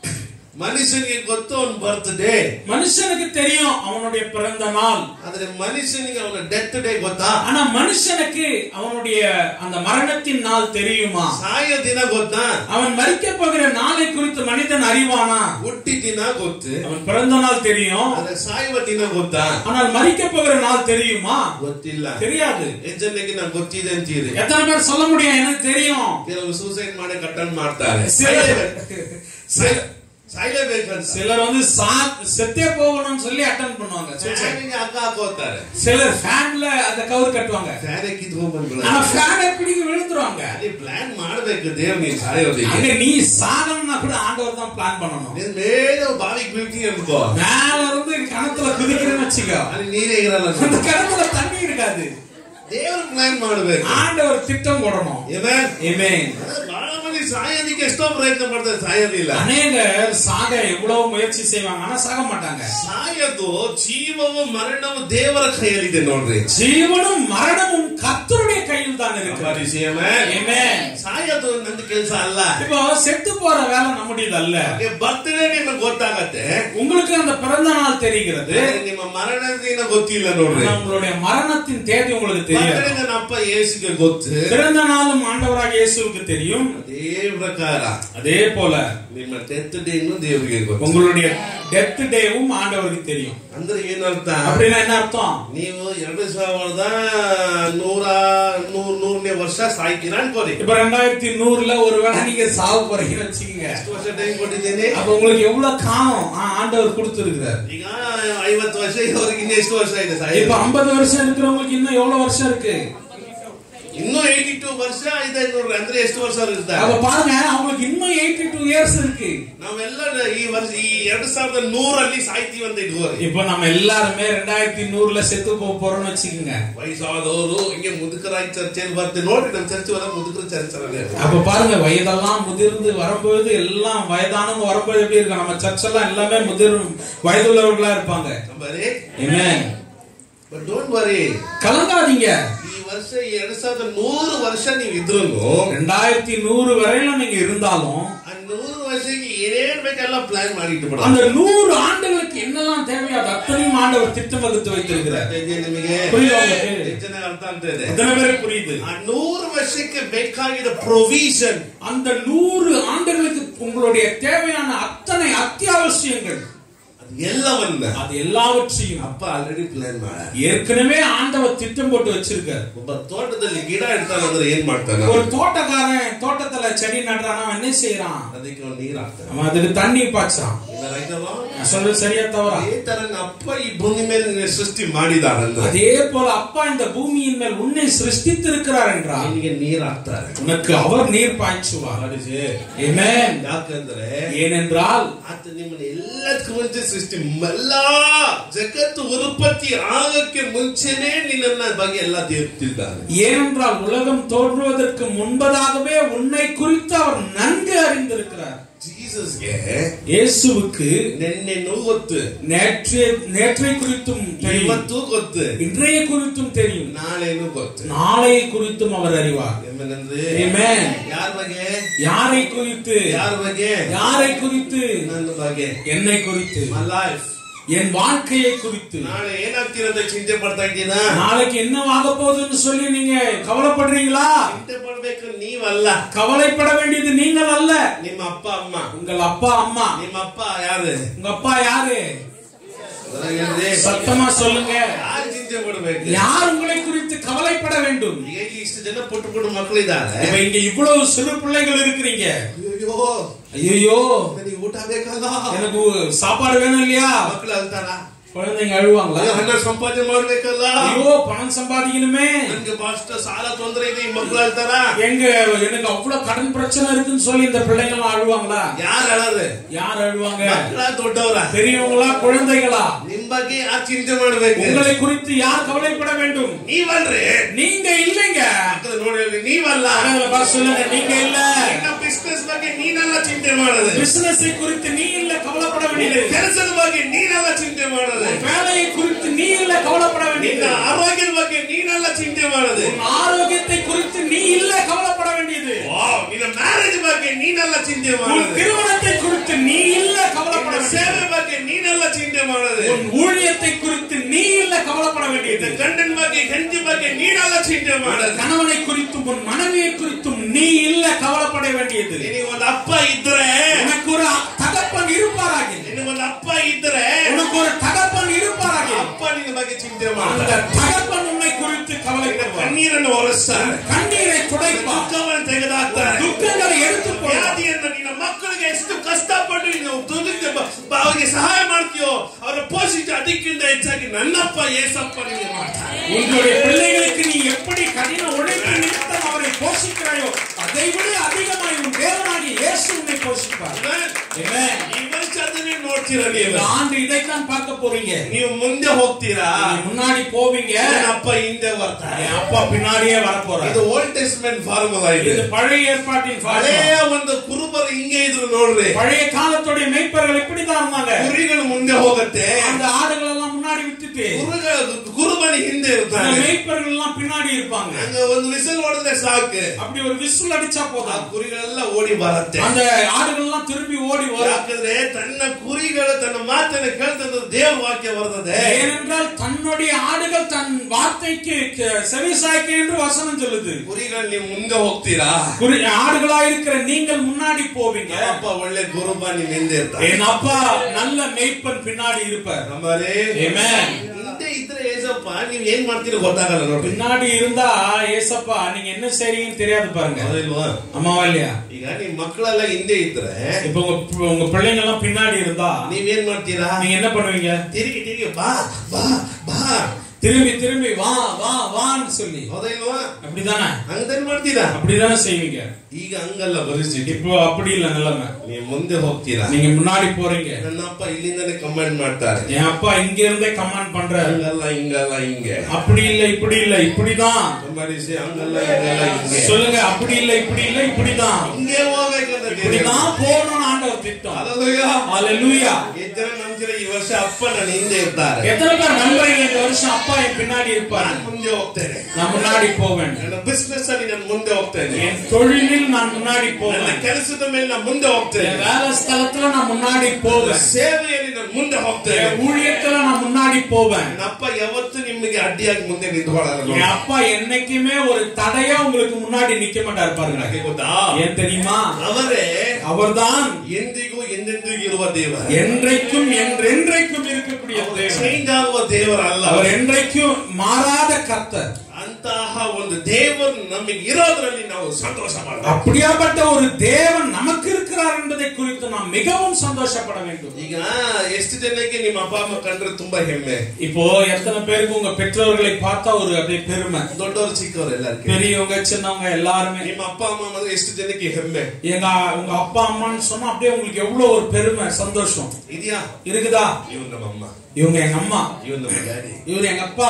ಮನುಷ್ಯನಿಗೆ ಗೊತ್ತು ಅವನ ಬರ್ತ್ಡೇ மனுஷனுக்கு தெரியும் அவனுடைய பிறந்த நாள் ಆದ್ರೆ ಮನುಷ್ಯನಿಗೆ ಅವನ ಡೆತ್ ಡೇ ಗೊತ್ತಾ ஆனா மனுஷனுக்கு அவனுடைய அந்த மரணத்தின் நாள் தெரியுமா ಸಾಯ ದಿನ ಗೊತ್ತಾ அவன் மறிக்க போகிற நாளை குறித்து மனிதன் அறிவானா ಹುಟ್ಟಿ ದಿನ ಗೊತ್ತು அவன் பிறந்த நாள் தெரியும் ಆದ್ರೆ ಸಾಯುವ ದಿನ ಗೊತ್ತಾ ஆனால் மறிக்க போகிற நாள் தெரியுமா ಗೊತ್ತಿಲ್ಲ தெரியாது ಎಷ್ಟು ಜನಕ್ಕೆ ನಾವು ಗೊತ್ತಿದೆ ಅಂತೀರಿ எத்தனை பேர் சொல்ல முடியும் எனக்கு தெரியும் ಕೆಲವು ಸೂಸೈಡ್ ಮಾಡಿ ಕಟ್ಟನ್ ಮಾಡ್ತಾರೆ சிலர் ಸಾಯ್ಲೇಬೇಕು. ಸಾಯ್ಲೇಬೇಕಂತ சிலர் வந்து சா- செத்தே போகணும்னு சொல்லி அட்டன் பண்ணுவாங்க suicide. ಫ್ಯಾನಿಗೆ ಹಗ್ಗ ಹಾಕೋತಾರೆ சிலர் ஃபேன்ல அந்த கவுர் கட்டுவாங்க ಫ್ಯಾನ್ ಕಿತ್ಕೊಂಡ್ ಬಂದ್ಬಿಡ ஆனா ஃபேனை பிடிங்கி விழுந்துருவாங்க ಅಲ್ಲಿ ಪ್ಲಾನ್ ಮಾಡ್ಬೇಕು ದೇವ್ರು ನೀನ್ ಸಾಯೋದಿಗೆ அங்க நீ சாகணும்னா கூட ஆண்டவர் தான் பிளான் பண்ணணும் ನೀನ್ ಮೇಲೆ ಬಾವಿಗೆ ಬೀಳ್ತೀನಿ ಅನ್ಕೋ மேல இருந்து கிணத்துல குதிக்கிறேன்னு வச்சுக்கோ ಅಲ್ಲಿ ನೀರೇ ಇರಲ್ಲ அந்த கிணத்துல தண்ணி இருக்காது ದೇವ್ರ ಪ್ಲಾನ್ ಮಾಡ್ಬೇಕು ஆண்டவர் திட்டம் போடணும் Amen? Amen. ಬಹಳ ಮಂದಿ ಸಾಯೋದಿಕ್ಕೆ ಎಷ್ಟೋ ಪ್ರಯತ್ನ ಮಾಡ್ತಾರೆ ಸಾಯೋದಿಲ್ಲ அநேகர் சாக எவ்வளவு முயற்சி செய்வாங்க ஆனா சாக மாட்டாங்க ಸಾಯೋದು ಜೀವವು ಮರಣವು ದೇವರ ಕೈಯಲ್ಲಿದೆ ನೋಡ್ರಿ ஜீவனும் மரணமும் கர்த்தருடைய கையில் தான் இருக்கு ಪರಿಚಯ, Amen? Amen. ಸಾಯೋದು ನನ್ನ ಕೆಲಸ ಅಲ್ಲ இப்போ செத்து போற வேலை நம்முடையது அல்ல ಬರ್ತಡೇ ನಿಮಗೆ ಗೊತ್ತಾಗತ್ತೆ உங்களுக்கு அந்த பிறந்த நாள் தெரிகிறது ಆದ್ರೆ ನಿಮ್ಮ ಮರಣದ ದಿನ ಗೊತ್ತಿಲ್ಲ ನೋಡ್ರಿ ஆனா உங்களுடைய மரணத்தின் தேதி உங்களுக்கு தெரியாது ಬರ್ತಡೇ ನನ್ನ ಅಪ್ಪ ಯೇಸುಗೆ ಗೊತ್ತು பிறந்த நாளும் ஆண்டவராக இயேசுவுக்கு தெரியும் ಅದೇ ಪ್ರಕಾರ அதே போல ನಿಮ್ಮ ಡೆತ್ ಡೇನು ದೇವರಿಗೆ ಗೊತ್ತು உங்களுடைய டெத் டேவும் ஆண்டவருக்கு தெரியும் ಅಂದ್ರೆ ಏನರ್ಥ அப்படின்னா என்ன அர்த்தம் ನೀವು ಎರಡು ಸಾವಿರದ ನೂರ ನೂರ್ ನೂರನೇ ವರ್ಷ ಸಾಯ್ತೀರಾ ಅನ್ಕೋರಿ இப்ப ரெண்டாயிரத்தி நூறுல ஒருவேளை நீங்க சாவு போறீங்கன்னு வச்சுக்கோங்க ಎಷ್ಟು ವರ್ಷ ಟೈಮ್ ಕೊಟ್ಟಿದ್ದೇನೆ அப்ப உங்களுக்கு எவ்வளவு காலம் ஆ, ஆண்டவர் கொடுத்திருக்கிறார் ಈಗ ಐವತ್ತು ವರ್ಷ ಇರೋರಿಗೆ ಇನ್ನು ಎಷ್ಟು ವರ್ಷ ಇದೆ ಸಾಯ இப்ப ஐம்பது வருஷம் இருக்கிறவங்களுக்கு இன்னும் எவ்வளவு வருஷம் இருக்கு ಇನ್ನು ಏಯ್ಟಿ ಟೂ ವರ್ಷ ಇದೆ ನೋಡ್ರಿ ಅಂದ್ರೆ ಎಷ್ಟು ವರ್ಷ ಇರ್ತಾರೆ அப்ப பாருங்க அவங்களுக்கு இன்னும் எயிட்டி டூ இயர்ஸ் இருக்கு ನಾವೆಲ್ಲ ಈ ವರ್ಷ ಈ ಎರಡ್ ಸಾವಿರದ ನೂರಲ್ಲಿ ಸಾಯ್ತೀವಿ ಅಂತ ಇಟ್ಕೋರಿ இப்ப நம்ம எல்லாருமே ரெண்டாயிரத்தி நூறுல செத்து போக போறோம்னு வச்சுக்கோங்க ವಯಸ್ಸಾದವರು ಹಿಂಗೆ ಮುದುಕರಾಗಿ ಚರ್ಚೆಯಲ್ಲಿ ಬರ್ತೀವಿ ನೋಡ್ರಿ ನಮ್ಮ ಚರ್ಚ್ ವರ ಮುದುಕರು ಚರ್ಚರಲ್ಲಿ அப்ப பாருங்க வயதெல்லாம் முதிர்ந்து வரும்போது எல்லாம் வயதானவங்க வரும்போது எப்படி இருக்கும் நம்ம சர்ச் எல்லாம் எல்லாமே முதிர் வயதுள்ளவர்களா இருப்பாங்க ನಂಬರಿ Amen. ಬಟ್ ಡೋಂಟ್ ವರಿ கலங்காதீங்க ಈ ವರ್ಷ ಈ ಎರಡ್ ಸಾವಿರದ ನೂರು ವರ್ಷ ನೀವು ಇದ್ರು ரெண்டாயிரத்தி நூறு வரையில நீங்க இருந்தாலும் ಆ ನೂರು ವರ್ಷಕ್ಕೆ ಏನೇನ್ ಬೇಕೆಲ್ಲ ಪ್ಲಾನ್ ಮಾಡಿ ಇಟ್ಬಿಡ அந்த நூறு ஆண்டுகளுக்கு என்னெல்லாம் தேவையோ அது அத்தனையும் ஆண்டவர் திட்டம் வகுத்து வைத்திருக்கிறார் ನಿಮಗೆ புரியுதா உங்களுக்கு? ಎಷ್ಟು ಚೆನ್ನಾಗಿ ಅರ್ಥ ಆಗ್ತಾ ಇದೆ எத்தனை பேருக்கு புரியுது ಆ ನೂರು ವರ್ಷಕ್ಕೆ ಬೇಕಾಗಿದ್ದ ಪ್ರೊವಿಷನ್ அந்த நூறு ஆண்டுகளுக்கு உங்களுடைய தேவையான அத்தனை அத்தியாவசியங்கள் ಎಲ್ಲವನ್ನ அது எல்லாவற்றையும் ಅಪ್ಪ ಆಲ್ರೆಡಿ ಪ್ಲಾನ್ ಮಾಡ ஏற்கனவே ஆண்டவர் திட்டம் போட்டு வச்சிருக்காரு ಒಬ್ಬ ತೋಟದಲ್ಲಿ ಗಿಡ ಇಡ್ತಾನಂದ್ರೆ ಏನ್ ಮಾಡ್ತಾನ ஒரு தோட்டக்காரன் தோட்டத்துல செடி நடுறான் அவன் என்ன செய்யறான் ಅದಕ್ಕೆ ಅವ್ನು ನೀರ್ ಹಾಕ್ತಾನೆ அவன் அதுக்கு தண்ணி பாய்ச்சான் ಇಲ್ಲ ರೈತರು? நான் சொல்றது சரியா தவறா ಅದೇ ತರ ನನ್ನ ಅಪ್ಪ ಈ ಭೂಮಿ ಮೇಲೆ ನಿನ್ನ ಸೃಷ್ಟಿ ಮಾಡಿದಾನಂದ್ರೆ அதே போல அப்பா இந்த பூமியின் மேல் உன்னை சிருஷ்டித்திருக்கிறார் என்றால் ನಿನಗೆ ನೀರ್ ಹಾಕ್ತಾರೆ உனக்கு அவர் நீர் பாய்ச்சுவார் ಮಾಡಿಸಿ Amen. ಯಾಕಂದ್ರೆ ஏனென்றால் ಆತ ನಿಮ್ಮನ್ನ ಎಲ್ಲದಕ್ಕೂ ಮುಂಚೆ ಸೃಷ್ಟಿ ಎಲ್ಲಾ ಜಗತ್ತು ಉತ್ಪತ್ತಿ ಆಗಕ್ಕೆ ಮುಂಚೆನೆ ನಿನ್ನ ಬಗ್ಗೆ ಎಲ್ಲ ದೇವ್ತಿದ್ದಾನೆ ஏனென்றால் உலகம் தோன்றுவதற்கு முன்பதாகவே உன்னை குறித்து அவர் நன்கு அறிந்திருக்கிறார் ಜೀಸಸ್ಗೆ இயேசுவுக்கு ನಿನ್ನೆನೂ ಗೊತ್ತು நேற்றைய நேற்றை குறித்தும் தெரியும் ಇವತ್ತು ಗೊತ್ತು இன்றைய குறித்தும் தெரியும் ನಾಳೆನೂ ಗೊತ್ತು நாளை குறித்தும் அவர் அறிவார் ಏಮನಂದ್ರೆ Amen. ಯಾರ ಬಗ್ಗೆ யாரை குறித்து ಯಾರ ಬಗ್ಗೆ யாரை குறித்து ನನ್ನ ಬಗ್ಗೆ என்னை குறித்து ಮೈ ಲೈಫ್ என் வாழ்க்கையை குறித்து ನಾಳೆ ಏನಾಗ್ತಿರೋದ ಚಿಂತೆ ಪಡ್ತಾ ಇದ್ದೀನಾ நாளைக்கு என்ன ஆக போகுதுன்னு சொல்லி நீங்க கவலைப்படுறீங்களா ಚಿಂತೆ ಪಡ್ಬೇಕು ನೀವಲ್ಲ கவலைப்பட வேண்டியது நீங்கள் அல்ல ನಿಮ್ಮ ಅಪ್ಪ ಅಮ್ಮ உங்கள் அப்பா அம்மா ನಿಮ್ಮ ಅಪ್ಪ ಯಾರು உங்க அப்பா யாரு ಅದ್ರಾಗ ಹೇಳ್ರಿ, சத்தமா சொல்லுங்க ಯಾರು ಚಿಂತೆ ಪಡ್ಬೇಕು யார் உங்களை குறித்து கவலைப்பட வேண்டும் ಈಗ ಇಲ್ಲಿ ಇಷ್ಟು ಜನ ಪುಟ್ಟ ಪುಟ್ಟ ಮಕ್ಕಳಿದ್ದಾರೆ இப்ப இங்க இவ்வளவு சிறு பிள்ளைகள் இருக்கிறீங்க ಅಯ್ಯೋ ஐயோ ನನಗೆ ಊಟ ಬೇಕಲ್ಲ எனக்கு சாப்பாடு வேணும் இல்லையா ಮಕ್ಕಳು ಅಳ್ತಾರ குழந்தைங்க அழுவாங்களா ಹಣ ಸಂಪಾದನೆ ಮಾಡ್ಬೇಕಲ್ಲ ஐயோ பணம் சம்பாதிக்கணுமே ನನ್ಗೆ ಬಾಷ್ಟ ಸಾಲ ತೊಂದರೆ ಇದೆ ಈ ಮಕ್ಳು ಹೇಳ್ತಾರ எங்க எனக்கு அவ்வளவு கடன் பிரச்சனை இருக்குன்னு சொல்லி இந்த பிள்ளைங்க எல்லாம் அழுவாங்களா ಯಾರು ಹೇಳದೆ யார் அழுவாங்க ಮಕ್ಕಳ ದೊಡ್ಡವರ பெரியவங்களா குழந்தைகளா ನಿಮ್ ಬಗ್ಗೆ ಯಾರು ಚಿಂತೆ ಮಾಡ್ಬೇಕು உங்களை குறித்து யார் கவலைப்பட வேண்டும் ನೀವಲ್ರಿ நீங்க இல்லைங்க ಮಕ್ಕಳು ನೋಡಿ ಹೇಳ್ರಿ, ನೀವಲ್ಲ பக்கத்துல பார்த்து சொல்லுங்க நீங்க இல்ல ನಿನ್ನ ಬಿಸ್ನೆಸ್ ಬಗ್ಗೆ ನೀನೆಲ್ಲ ಚಿಂತೆ ಮಾಡದೆ பிசினஸ் குறித்து நீ இல்ல கவலைப்பட வேண்டியது ಕೆಲಸದ ಬಗ್ಗೆ ನೀನೆಲ್ಲ ಚಿಂತೆ ಮಾಡದೆ வேலையை குறித்து நீ இல்ல கவலைப்பட வேண்டியது ನಿನ್ನ ಆರೋಗ್ಯದ ಬಗ್ಗೆ ನೀನೆಲ್ಲ ಚಿಂತೆ ಮಾಡದೆ உன் ஆரோக்கியத்தை குறித்து நீ இல்ல கவலைப்பட வேண்டியது ವಾವ್, ನಿನ್ನ ಮ್ಯಾರೇಜ್ ಬಗ್ಗೆ ನೀನೆಲ್ಲ ಚಿಂತೆ உன் ಮಾಡದೆ திருமணத்தை குறித்து நீ இல்ல கவலைப்பட ನಿನ್ನ வேண்டியது ಸೇವೆ ಬಗ್ಗೆ ನೀನೆಲ್ಲ ಚಿಂತೆ ಮಾಡದೆ உன் ஊழியத்தை குறித்து நீ இல்ல கவலைப்பட ನಿನ್ನ வேண்டியது ಗಂಡನ ಬಗ್ಗೆ ಹೆಂಡತಿ ಬಗ್ಗೆ ನೀನೆಲ್ಲ ಚಿಂತೆ ಮಾಡದೆ கணவனை குறித்தும் உன் மனைவியை குறித்தும் நீ இல்ல கவலைப்பட வேண்டியது ನಿನಗೆ ಒಂದು ಅಪ್ಪ ಇದ್ರೆ உனக்கு ஒரு தகப்பன் இருப்பாராக ನಿನಗೆ ಒಂದು ಅಪ್ಪ ಇದ್ರೆ உனக்கு ஒரு தகப்பன் இருப்பாராக ಅಪ್ಪ ನಿನ್ನ ಬಗ್ಗೆ ಚಿಂತೆ அந்த ಮಾಡ್ತಾರೆ தகப்பன் உன்னை குறித்து ನಿನ್ನ கவலைப்படுவார் ಕಣ್ಣೀರನ್ನು ಒರೆಸ್ತಾರೆ கண்ணீரை துடைப்பார் ದುಃಖವನ್ನು ತೆಗೆದಾಕ್ತಾರೆ துக்கங்களை எடுத்து போடுவார் ವ್ಯಾಧಿಯನ್ನು ನಿನ್ನ ಮಕ್ಕಳಿಗೆ ಎಷ್ಟು ಕಷ್ಟಪಟ್ಟು ನೀನು ದುಡಿದು ಬ- ಬ- ಅವರಿಗೆ ಸಹಾಯ ಮಾಡ್ತೀಯೋ ಅವರ ಪೋಷಿಸಿ ಅದಕ್ಕಿಂತ ಹೆಚ್ಚಾಗಿ ನನ್ನಪ್ಪ ಏಸಪ್ಪ ನಿಮಗೆ ಮಾಡ್ತಾರೆ உங்களுடைய பிள்ளைகளுக்கு நீ எப்படி கடின உழைப்பு நிமித்தம் அவரை போஷிக்கிறாயோ அதை விட அதிகமாய் உன் தேவனாகிய இயேசு உன்னை போஷிப்பார் Amen. ಈ ವರ್ಷ ಅದನ್ನೇ ನೋಡ್ತೀರಾ இந்த ನೀವು ஆண்டு இதைத்தான் பார்க்க போறீங்க ನೀವು ಮುಂದೆ ಹೋಗ್ತೀರಾ நீங்க முன்னாடி போவீங்க ನನ್ನ ಅಪ್ಪ ಹಿಂದೆ ಬರ್ತಾರೆ என் அப்பா பின்னாடியே வர ಇದು போறாரு ಓಲ್ಡ್ ಟೆಸ್ಟ್ಮೆಂಟ್ ಫಾರ್ಮುಲಾ ಇದೆ இது பழைய ஏற்பாட்டின் ಹಳೆಯ formula. ಒಂದು ಕುರುಬರು ಹಿಂಗೆ ಇದ್ರು ನೋಡ್ರಿ பழைய காலத்துடைய மெய்ப்பர்கள் இப்படிதான் இருந்தாங்க ಕುರಿಗಳು ಮುಂದೆ ಹೋಗುತ್ತೆ அந்த ஆடுகள் எல்லாம் முன்னாடி விட்டுட்டு ಕುರುಗಳ ಕುರುಬನಿ ಹಿಂದೆ இந்த ಇರ್ತಾನೆ மெய்ப்பர்கள் எல்லாம் பின்னாடி இருப்பாங்க ಹಂಗ ಒಂದು ವಿಸಲ್ ಹೊಡೆದ್ರೆ ಸಾಕು அப்படி ஒரு விசில் அடிச்சா ಆ போதும் ಕುರಿಗಳೆಲ್ಲ ಓಡಿ ಬರುತ್ತೆ அந்த ஆடுகள் எல்லாம் திரும்பி ஓடி வரும் ಯಾಕಂದ್ರೆ ತನ್ನ ಕುರಿಗಳು ತನ್ನ ಮಾತನ್ನು ಕೇಳ್ತದ ದೇವ ವಾಕ್ಯ ಬರ್ತದೆ ஏனென்றால் தன்னுடைய ஆடுகள் தன் வார்த்தைக்கு க- செவிசாய்க்க என்று வசனம் சொல்லுது ಕುರಿಗಳು ನೀವು ಮುಂದೆ ಹೋಗ್ತೀರಾ குறி ஆடுகளாயிருக்கிற நீங்கள் முன்னாடி போவீங்க ಅಪ್ಪ ಒಳ್ಳೆ ಗುರುಬ ನಿಮ್ ಹಿಂದೆ ಇರ್ತಾರೆ என் அப்பா நல்ல மேய்ப்பன் பின்னாடி இருப்பார் ನಮ್ಮಲ್ಲಿ Amen. ಹಿಂದೆ ಇದ್ರೆ ಏಸಪ್ಪ ನೀವ್ ಏನ್ ಮಾಡ್ತೀರೋ ಗೊತ್ತಾಗಲ್ಲ ನೋಡ್ರಿ பின்னாடி இருந்தா ஏசப்பா நீங்க என்ன செய்றீங்கன்னு தெரியாது பாருங்க ಹೌದಿಲ್ವಾ அம்மாவா இல்லையா ಈಗ ನಿಮ್ ಮಕ್ಕಳೆಲ್ಲ ಹಿಂದೆ ಇದ್ರೆ இப்ப உங்க உங்க பிள்ளைங்க எல்லாம் பின்னாடி இருந்தா ನೀವೇನ್ ಮಾಡ್ತೀರಾ நீங்க என்ன பண்ணுவீங்க ತಿರುಗಿ ತಿರುಗಿ ಬಾ ಬಾ ಬಾ திரும்பி திரும்பி வா வா வான்னு சொல்லி ಹೌದಿಲ್ವಾ அப்படிதானே ಹಂಗದೇನ್ ಮಾಡ್ತೀರಾ அப்படிதானே செய்வீங்க ಈಗ ಹಂಗಲ್ಲ ಪರಿಸ್ಥಿತಿ இப்போ அப்படி இல்ல நிலைமை ನೀವು ಮುಂದೆ ಹೋಗ್ತೀರಾ நீங்க முன்னாடி போறீங்க ನನ್ನ ಅಪ್ಪ ಇಲ್ಲಿಂದಾನೆ ಕಮೆಂಟ್ ಮಾಡ್ತಾರೆ என் அப்பா இங்க இருந்தே கமாண்ட் பண்றாரு ಹಂಗಲ್ಲ ಹಿಂಗಲ್ಲ ಹಿಂಗೆ அப்படி இல்ல இப்படி இல்ல இப்படிதான் ಸಂಬರಿಸಿ ಹಂಗಲ್ಲ ಹಿಂಗಲ್ಲ ಹಿಂಗೆ சொல்லுங்க அப்படி இல்ல இப்படி இல்ல இப்படிதான் ಹಿಂಗೆ ಹೋಗ್ಬೇಕಂತ ದೇವ್ರು. இப்படிதான் போகணும்னு ஆண்டவர் திட்டம் Hallelujah. ஹalleluya ಎಷ್ಟರ ನಂತರ ಈ ವರ್ಷ ಅಪ್ಪ ನನ್ನ ಹಿಂದೆ ಇರ್ತಾರೆ எத்தனை பேர் நம்புறீங்க இந்த வருஷம் அப்பா என் பின்னாடி இருப்பாரு ನಾನು ಮುಂದೆ ಹೋಗ್ತೇನೆ நான் முன்னாடி போவேன் ನನ್ನ ಬಿಸ್ನೆಸ್ ಅಲ್ಲಿ ನಾನು ಮುಂದೆ ಹೋಗ್ತೇನೆ என் தொழிலில் நான் முன்னாடி ನನ್ನ போவேன் ಕೆಲಸದ ಮೇಲೆ ನಾನು ಮುಂದೆ ಹೋಗ್ತೇನೆ என் வேலை ஸ்தலத்துல நான் முன்னாடி போவேன் ಸೇವೆಯಲ್ಲಿ ನಾನು ಮುಂದೆ ಹೋಗ್ತೇನೆ என் ஊழியத்துல நான் முன்னாடி போவேன் ನನ್ನ ಅಪ್ಪ ಯಾವತ್ತೂ ನಿಮಗೆ ಅಡ್ಡಿಯಾಗಿ ಮುಂದೆ ನಿಂತ್ಕೊಳ್ಳಲ್ಲ ನೋಡಿ. என் அப்பா என்னைக்குமே ஒரு தடையா உங்களுக்கு முன்னாடி நிக்க மாட்டாரு பாருங்க ಯಾಕೆ ಗೊತ್ತಾ ஏன் தெரியுமா ಅವರೇ அவர்தான் ಎಂದಿಗೂ ಎಂದೆಂದಿಗೂ ಇರುವ ದೇವರ என்றைக்கும் என்றென்றைக்கும் இருக்கக்கூடிய தேவன் ಚೇಂಜ್ ಆಗುವ ದೇವರಲ್ಲ அவர் என்றைக்கும் மாறாத கர்த்தர் ಅಂತಹ ಒಂದು ದೇವರು ನಮಗೆ ಇರೋದ್ರಲ್ಲಿ ನಾವು ಸಂತೋಷ ಮಾಡಬೇಕು அப்படியாப்பட்ட ஒரு தேவன் நமக்கு இருக்கிறார் என்பதை குறித்து நாம் மிகவும் சந்தோஷப்பட வேண்டும் ಈಗ ಎಷ್ಟು ಜನಕ್ಕೆ ನಿಮ್ಮ ಅಪ್ಪ ಅಮ್ಮ ಕಂಡ್ರೆ ತುಂಬಾ ಹೆಮ್ಮೆ இப்போ எத்தனை பேருக்கு உங்க பெற்றோர்களை பார்த்தா ஒரு அப்படியே பெருமை ದೊಡ್ಡವರು ಚಿಕ್ಕವರು ಎಲ್ಲರಿಗೆ பெரியவங்க சின்னவங்க எல்லாருமே ನಿಮ್ಮ ಅಪ್ಪ ಅಮ್ಮ ಅಂದ್ರೆ ಎಷ್ಟು ಜನಕ್ಕೆ ಹೆಮ್ಮೆ எங்க உங்க அப்பா அம்மான்னு சொன்னா அப்படியே உங்களுக்கு எவ்வளவு ஒரு பெருமை சந்தோஷம் ಇದೆಯಾ இருக்குதா ಇವ್ ನಮ್ಮ ಅಮ್ಮ இவங்க எங்க அம்மா ಇವ್ ನಮ್ಮ ಡ್ಯಾಡಿ இவர் எங்க அப்பா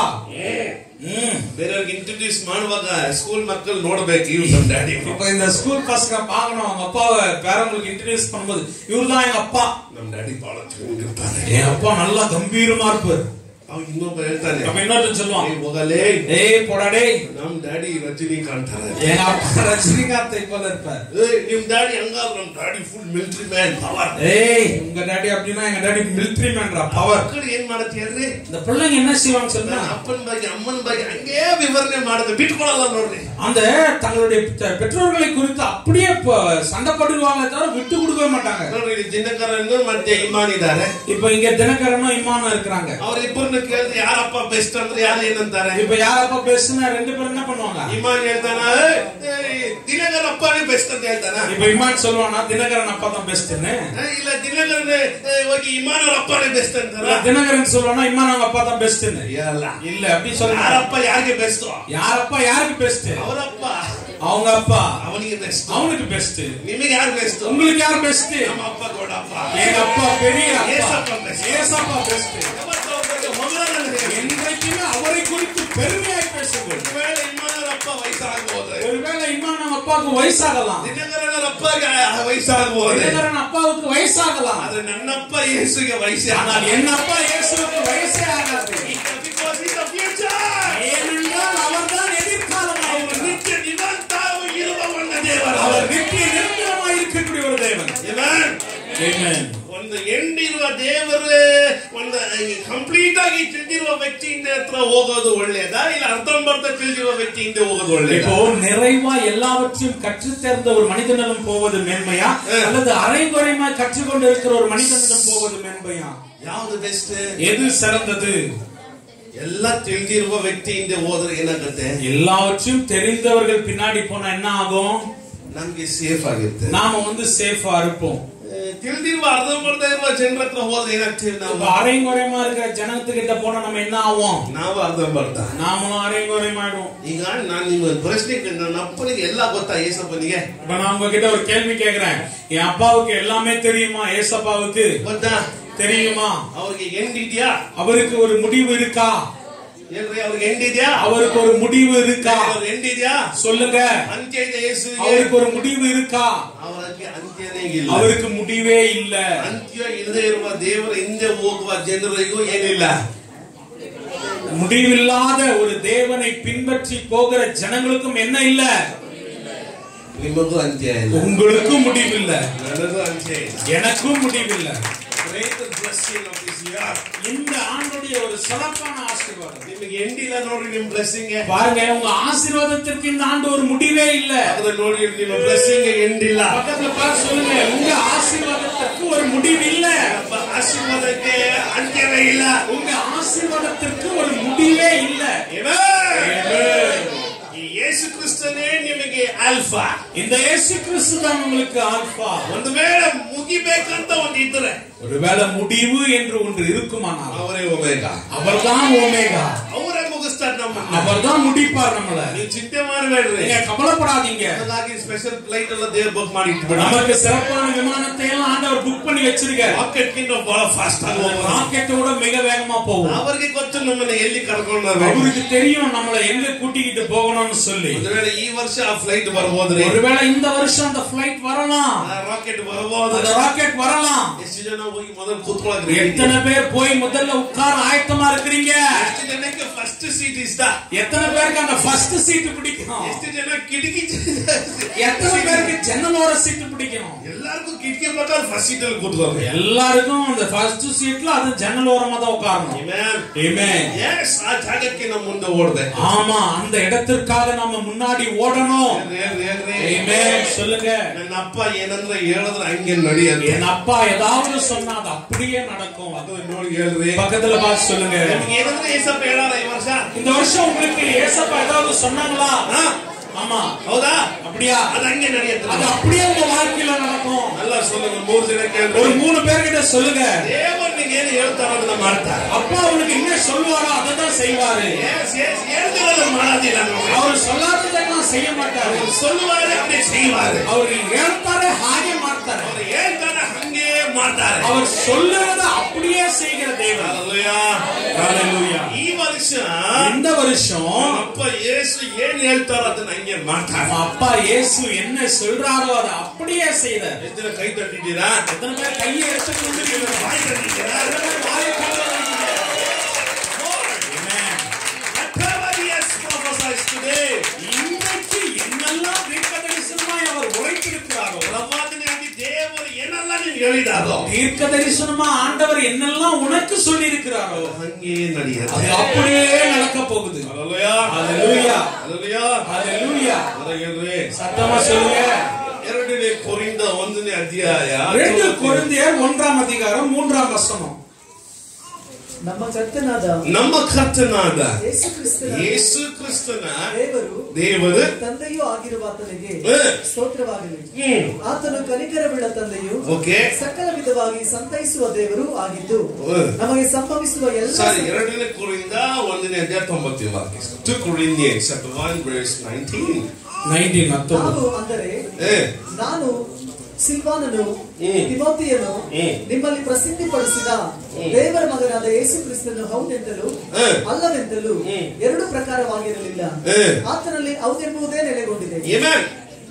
ம் ಬೇರೆಯವ್ರಿಗೆ ಇಂಟ್ರೊಡ್ಯೂಸ್ ಮಾಡುವಾಗ ಸ್ಕೂಲ್ ಮಕ್ಕಳು ನೋಡ್ಬೇಕು ಇವ್ ನಮ್ಮ ಡ್ಯಾಡಿ இப்ப இந்த ஸ்கூல் பசங்க பார்க்கணும் அவங்க அப்பாவை பேரவங்களுக்கு இன்ட்ரடியூஸ் பண்ணும்போது இவர் தான் எங்க அப்பா ನಮ್ಮ ಡ್ಯಾಡಿ ಬಹಳ ಚೆನ್ನಾಗಿರ್ತಾರೆ என் அப்பா நல்லா கம்பீரமா இருப்பாரு ಅವ್ ಇನ್ನೊಬ್ಬ ಹೇಳ್ತಾನೆ அப்ப இன்னொருத்தன் சொல்லுவான் "ಏ, ಹೋಗಲೇ ஏய் போடாடே ನಮ್ ಡ್ಯಾಡಿ ರಜನಿ ಕಾಣ್ತಾರೆ எங்க அப்பா ரஜினிகாந்தை போல இருப்பார் ಏ, ನಿಮ್ ಡ್ಯಾಡಿ ಹಂಗಾದ್ರೆ ನಮ್ daddy full military man power ஏய் உங்க டாடி அப்படின்னா எங்க டாடி மிலிட்டரி மேன்ரா பவர் ಮಕ್ಕಳು ಏನ್ ಮಾಡತ್ತೀರ್ರಿ இந்த பிள்ளைங்க என்ன செய்வாங்க சொல்லுங்க ಅಪ್ಪನ ಬಗ್ಗೆ ಅಮ್ಮನ ಬಗ್ಗೆ ಹಂಗೇ ವಿವರಣೆ ಮಾಡದೆ ಬಿಟ್ಕೊಳಲ್ಲ ನೋಡ್ರಿ அந்த தங்களுடைய பெ- பெற்றோர்களை குறித்து அப்படியே இப்ப சண்டை போட்டுக்குவாங்க தவிர விட்டு கொடுக்கவே மாட்டாங்க ನೋಡ್ರಿ ಇಲ್ಲಿ ದಿನಕರನ್ನು ಮತ್ತೆ ಇಮಾನ್ ಇದ್ದಾರೆ இப்ப இங்க தினகரனும் இமானும் இருக்கிறாங்க ಅವ್ರಿಬ್ಬರನ್ನ ಕೇಳಿದ್ರೆ ಯಾರಪ್ಪ ಬೆಸ್ಟ್ ಅಂದ್ರೆ ಯಾರು ಏನಂತಾರೆ இப்ப யாரப்பா பேசுனா ரெண்டு பேரும் என்ன பண்ணுவாங்க ಇಮಾನ್ ಹೇಳ್ತಾನ "ಏಯ್, ದಿನಕರ ಅಪ್ಪನೇ ಬೆಸ್ಟ್ ಅಂತ ಹೇಳ್ತಾನ இப்ப இமான் சொல்லுவானா தினகரன் அப்பா தான் பெஸ்ட்னு ಇಲ್ಲ ದಿನಕರನ್ ಹೋಗಿ ಇಮಾನ್ ಅವ್ರ ಅಪ್ಪನೇ ಬೆಸ್ಟ್ ಅಂತಾರ தினகரன் சொல்லுவானா இமான் அவங்க அப்பா தான் பெஸ்ட்னு ಇಲ್ಲ இல்ல அப்படி சொல்ல ಯಾರಪ್ಪ ಯಾರಿಗೆ ಬೆಸ್ಟ್ யாரப்பா யாருக்கு பெஸ்ட் ಅವರಪ್ಪ அவங்க அப்பா ಅವನಿಗೆ ಬೆಸ್ಟ್ அவனுக்கு பெஸ்ட் ನಿಮಗೆ ಯಾರು ಬೆಸ್ಟ್ உங்களுக்கு யார் பெஸ்ட் ನಮ್ಮ ಅಪ್ಪ ದೊಡ್ಡಪ್ಪ எங்க அப்பா பெரிய அப்பா ஏசப்பா best. ஏசப்பா பெஸ்ட் ಯಾವತ್ತೂ ಒಬ್ಬರಿಗೆ ಹೊಗಳನ್ನ ಹೇಳಿ. என்றைக்குமே அவரை குறித்து பெருமையாய் பேசுங்கள் ಒಂದು ವೇಳೆ ಇಮಾನರ ಅಪ್ಪ ವಯಸ್ಸಾಗಬಹುದು ஒருவேளை இமான் அவங்க அப்பாவுக்கு வயசாகலாம் ದಿನಕರನ ಅಪ್ಪಗೆ ವಯಸ್ಸಾಗಬಹುದು தினகரன் அப்பாவுக்கு வயசாகலாம் ಆದ್ರೆ ನನ್ನಪ್ಪ ಯೇಸುಗೆ ವಯಸ್ಸೇ ஆனால் ಆಗಲ್ಲ. என் அப்பா இயேசுவுக்கு வயசே ஆகாது Because he's the future. ஏனென்றால் அவர்தான் எதிர்காலமாக ಅವರು இருக்கிறார். ನಿತ್ಯ ನಿರಂತರ ಇರುವ ಒಂದು ದೇವರು அவர் நித்திய நிரந்தரமாய் இருக்கக்கூடிய ஒரு தேவன் Amen. Amen. ಒಂದು ಎಂಡಿರುವ ದೇವರು ಒಂದು ಕಂಪ್ಲೀಟ್ ಆಗಿ ತಿಳಿದಿರುವ ವ್ಯಕ್ತಿಯಿಂದ ಹತ್ರ ಹೋಗೋದು ಒಳ್ಳೇದಾ ಇಲ್ಲ ಅರ್ಧಂಬರ್ಧ ತಿಳಿದಿರುವ ವ್ಯಕ್ತಿಯಿಂದ ಹೋಗೋದು ಒಳ್ಳೇದಾ இப்போ நிறைவா எல்லாவற்றையும் கற்றுத் தேர்ந்த ஒரு மனிதனிடம் போவது மேன்மையா அல்லது அரைகுறைமா கற்றுக்கொண்டு இருக்கிற ஒரு மனிதனிடம் போவது மேன்மையா ಯಾವ್ದು ಬೆಸ್ಟ್ எது சிறந்தது ಎಲ್ಲ ತಿಳಿದಿರುವ ವ್ಯಕ್ತಿಯಿಂದ ಹೋದ್ರೆ ಏನಾಗುತ್ತೆ எல்லாவற்றையும் தெரிந்தவர்கள் பின்னாடி போனா என்ன ஆகும் ನಮ್ಗೆ ಸೇಫ್ ಆಗಿರುತ್ತೆ நாம வந்து சேஃபா இருப்போம் ಆ, ತಿಳಿದಿರುವ ಅರ್ಧಂಬರ್ಧ ಇರುವ ಜನರ ಹತ್ರ ಹೋದ್ರೆ ಏನಾಗ್ತೀವಿ இப்ப ನಾವು அரைங்குறைமா இருக்கிற ஜனத்துக்கிட்ட போனா நம்ம என்ன ஆவோம் ನಾವು ಅರ್ಧಂಬರ್ಧ நாமளும் அரைங்குறைமாயிடுவோம் ಈಗ ನಾನು ನಿಮ್ಮ ಪ್ರಶ್ನೆಗೆ ನನ್ನ ಅಪ್ಪನಿಗೆ ಎಲ್ಲ ಗೊತ್ತಾ ಏಸಪ್ಪನಿಗೆ இப்ப நான் உங்ககிட்ட ஒரு கேள்வி கேக்குறேன் என் அப்பாவுக்கு எல்லாமே தெரியுமா ஏசப்பாவுக்கு ಗೊತ್ತಾ தெரியுமா ಅವ್ರಿಗೆ ಎಂಡ್ ಇದೆಯಾ அவருக்கு ஒரு முடிவு இருக்கா ಏನ್ರಿ ಅವ್ರಿಗೆ ಎಂಡ್ ಇದೆಯಾ அவருக்கு ஒரு முடிவு இருக்கா ಅವ್ರ ಎಂಡ್ ಇದೆಯಾ சொல்லுங்க ಅಂತ್ಯ ಇದೆ ಯೇಸುವಿಗೆ அவருக்கு ஒரு முடிவு இருக்கா ಅವರಿಗೆ ಅಂತ್ಯನೇ ಇಲ್ಲ அவருக்கு முடிவே இல்ல ಅಂತ್ಯ ಇಲ್ಲದೆ ಇರುವ ದೇವರ ಹಿಂದೆ ಹೋಗುವ ಜನರಿಗೂ ಏನಿಲ್ಲ முடிவில்லாத ஒரு தேவனை பின்பற்றி போகிற ஜனங்களுக்கும் என்ன இல்ல ನಿಮಗೂ ಅಂತ್ಯ ಇಲ್ಲ உங்களுக்கும் முடிவில்ல ನನಗೂ ಅಂತ್ಯ ಇಲ್ಲ எனக்கும் முடிவில்ல Great blessing of this year. இந்த ஆண்டுடைய ஒரு சிறப்பான ஆசீர்வாதம் ನಿಮಗೆ ಎಂಡ್ ಇಲ್ಲ ನೋಡ್ರಿ ನಿಮ್ ಬ್ಲೆಸ್ಸಿಂಗ್ பாருங்க உங்க ஆசீர்வாதத்திற்கு இந்த ஆண்டு ஒரு முடிவே இல்ல ಅದ್ರ ನೋಡಿ ನಿಮ್ಮ ಬ್ಲೆಸ್ಸಿಂಗ್ ಎಂಡ್ ಇಲ್ಲ பக்கத்துல பார்த்து சொல்லுங்க உங்க ஆசீர்வாதத்திற்கு ஒரு முடிவு இல்ல ನಮ್ಮ ಆಶೀರ್ವಾದಕ್ಕೆ ಅಂತ್ಯವೇ ಇಲ್ಲ உங்க ஆசீர்வாதத்திற்கு ஒரு முடிவே இல்ல Amen. ಈ ಯೇಸು ಕ್ರಿಸ್ತನೇ ನಿಮಗೆ ಆಲ್ಫಾ இந்த இயேசு கிறிஸ்து தான் உங்களுக்கு ஆல்பா ಒಂದು ವೇಳೆ ಮುಗಿಬೇಕಂತ ಒಂದು ಇದ್ರೆ ஒருவேளை முடிவு என்று ஒன்று இருக்குமானால் ಅವರೇ ಒಮೇಗ அவர்தான் ஓமேகா ಅವರೇ ಮುಗಿಸ್ತಾರೆ ನಮ್ಮನ್ನ அவர்தான் முடிப்பார் நம்மள ನೀವು ಚಿಂತೆ ಮಾಡಬೇಡ್ರಿ நீங்க கவலைப்படாதீங்க ಹಾಗಾಗಿ ಸ್ಪೆಷಲ್ ಫ್ಲೈಟ್ ಎಲ್ಲ ದೇವ್ರ ಬುಕ್ ಮಾಡಿ ಇಟ್ಬಿಡ நமக்கு சிறப்பான விமானத்தை எல்லாம் ஆண்டவர் புக் பண்ணி வச்சிருக்காரு ರಾಕೆಟ್ ಗಿಂತ ಬಹಳ ಫಾಸ್ಟ್ ಆಗಿ ಹೋಗೋಣ ராக்கெட்டோட மிக வேகமா போகும் ಅವರಿಗೆ ಗೊತ್ತು ನಮ್ಮನ್ನ ಎಲ್ಲಿ ಕರ್ಕೊಂಡು ಬರ್ಬೇಕು. அவருக்கு தெரியும் நம்மள எங்க கூட்டிக்கிட்டு போகணும்னு சொல்லி ಒಂದು ವೇಳೆ ಈ ವರ್ಷ ಆ ಫ್ಲೈಟ್ ಬರ್ಬೋದ್ರಿ ஒருவேளை இந்த வருஷம் அந்த பிளைட் வரலாம் ಆ ರಾಕೆಟ್ ಬರ್ಬೋದು அந்த ராக்கெட் வரலாம் ಎಷ್ಟು ಜನ ಹೋಗಿ ಮೊದಲು ಕೂತ್ಕೊಳಕ್ರಿ எத்தனை பேர் போய் முதல்ல உட்கார ஆயத்தமா இருக்கிறீங்க ಎಷ್ಟು ಜನಕ್ಕೆ ಫಸ್ಟ್ ಸೀಟ್ ಇಷ್ಟ எத்தனை பேருக்கு அந்த ஃபர்ஸ்ட் சீட் பிடிக்கும் ಎಷ್ಟು ಜನ ಕಿಟಕಿ எத்தனை பேருக்கு ஜன்னலோர சீட் பிடிக்கும் ಎಲ್ಲಾರ್ಗೂ ಕಿಟಕಿ ಪ್ರಕಾರ ಫಸ್ಟ್ ಸೀಟ್ ಅಲ್ಲಿ ಕೂತ್ಕೋರಿ எல்லாருக்கும் அந்த ஃபர்ஸ்ட் சீட்ல அது ஜன்னல் ஓரமா தான் உட்காரணும் Amen. ಎಸ್ ಆ ಜಾಗಕ್ಕೆ ನಮ್ಮ ಮುಂದೆ ಓಡ್ದೆ ஆமா அந்த இடத்திற்காக நாம முன்னாடி ஓடணும் ಏನ್ರಿ, ಏನ್ರಿ, ಏನ್ರಿ? Amen. சொல்லுங்க ನನ್ನ ಅಪ್ಪ ಏನಂದ್ರೆ ಹೇಳಿದ್ರೆ ಹಂಗೆ ನಡಿಯಂತೆ என் அப்பா ஏதாவது சொன்னா அது அப்படியே நடக்கும் ಅದು ನೋಡಿ ಹೇಳ್ರಿ பக்கத்துல பார்த்து சொல்லுங்க ನಿಮ್ಗೆ ಏನಂದ್ರೆ ಏಸಪ್ಪ ಹೇಳಾರ ಈ ವರ್ಷ இந்த வருஷம் உங்களுக்கு ஏசப்பா ஏதாவது சொன்னாங்களா ಹಾ? ஆமா ಹೌದಾ அப்படியா ಅದು ಹಂಗೆ ನಡೆಯುತ್ತೆ அது அப்படியே உங்க வாழ்க்கையில நடக்கும் ಅಲ್ಲ சொல்லுங்க ಮೂರ್ ಜನ ஒரு ಕೇಳ್ರಿ மூணு பேர்கிட்ட சொல்லுங்க ದೇವರು ನಿಂಗೆ ಏನು ಹೇಳ್ತಾರೋ ಅದನ್ನ ಮಾಡ್ತಾರೆ அப்பா அவனுக்கு என்ன சொல்லுவாரோ அதை தான் செய்வாரு Yes, yes, ಹೇಳ್ತಿರೋದು ಮಾಡೋದಿಲ್ಲ ನಾವು. அவர் சொல்லாததெல்லாம் செய்ய மாட்டாரு சொல்லுவாரு அப்படி செய்வாரு அவர் ಹೇಳ್ತಾರೆ ಹಾಗೆ ಮಾಡ್ತಾರೆ ಅವ್ರು ಹೇಳ್ತಾರೆ ಹಂಗೆ ಮಾಡ್ತಾರೆ அவர் சொல்லுறத அப்படியே செய்கிற தேவன் Hallelujah. Hallelujah. ಈ ವರ್ಷ இந்த வருஷம் ನಮ್ಮ ಅಪ್ಪ ಯೇಸು ಏನ್ ಹೇಳ್ತಾರೋ ಅದನ್ನ ಹಂಗೆ ಮಾಡ್ತಾರೆ நம்ம அப்பா இயேசு என்ன சொல்றாரோ அதை அப்படியே செய்தார் ಎಷ್ಟು ಜನ ಕೈ ತಟ್ಟಿದ್ದೀರಾ எத்தனை பேர் கையை எடுத்துக்கொண்டு ಬಾಯಿ ತಟ್ಟಿದ್ದೀರಾ Whatever he has prophesied today, இன்றைக்கு என்னெல்லாம் தீர்க்கதரிசனமாய் அவர் உரைத்திருக்கிறாரோ ಪ್ರವಾದನೆಯಾಗಿ ದೇವರು ಏನೆಲ್ಲ ನೀವು ಹೇಳಿದಾರೋ தீர்க்க தரிசனமா ஆண்டவர் என்னெல்லாம் உனக்கு சொல்லி இருக்கிறாரோ ಹಂಗೆ அது ನಡೆಯುತ್ತೆ அப்படியே நடக்க போகுது Hallelujah. Hallelujah. Hallelujah. Hallelujah. ಅದ ಹೇಳ್ರಿ சத்தமா சொல்லுங்க ಎರಡು ಅಧ್ಯಾಯ ரெண்டு கொரிந்தியர் ஒன்றாம் அதிகாரம் மூன்றாம் வசனம் ನಮ್ಮ ಕರ್ತನಾದ ನಮ್ಮ ಕರ್ತನಾದ ಯೇಸು ಕ್ರಿಸ್ತನ ಯೇಸು ಕ್ರಿಸ್ತನ ದೇವರು ದೇವರು ತಂದೆಯೂ ಆಗಿರುವ ಆತನಿಗೆ ಹ್ಮ್. ಸ್ತೋತ್ರವಾಗಲಿ ಹ್ಮ್. ಆತನು ಕನಿಕರವುಳ್ಳ ತಂದೆಯು ಓಕೆ ಸಕಲ ವಿಧವಾಗಿ ಸಂತೈಸುವ ದೇವರು ಆಗಿದ್ದು ಹ್ಮ್. ನಮಗೆ ಸಂಭವಿಸುವ ಎಲ್ಲ ಸಾರಿ ಎರಡನೇ ಕುರಿಯಿಂದ ಒಂದನೇ ಅಧ್ಯಾಯ ತೊಂಬತ್ತೇಳು ವಾಕ್ಯ two Corinthians chapter 1 verse 19 nineteen ಹತ್ತೊಂಬತ್ತು ನಾವು ಅಂದರೆ ಏ ನಾನು ಸಿಲ್ವಾನನು ಹ್ಮ್. ತಿಮೋತಿಯನು ಹ್ಮ್. ನಿಮ್ಮಲ್ಲಿ ಪ್ರಸಿದ್ಧಿಪಡಿಸಿದ ದೇವರ ಮಗನಾದ ಯೇಸು ಕ್ರಿಸ್ತನು ಹೌದೆಂತಲೂ ಹ್ಮ್. ಅಲ್ಲವೆಂತಲೂ ಹ್ಮ್. ಎರಡು ಪ್ರಕಾರವಾಗಿರಲಿಲ್ಲ ಹ್ಮ್. ಆತನಲ್ಲಿ ಹೌದೆಂಬುದೇ ನೆಲೆಗೊಂಡಿದೆ ಏಮನ್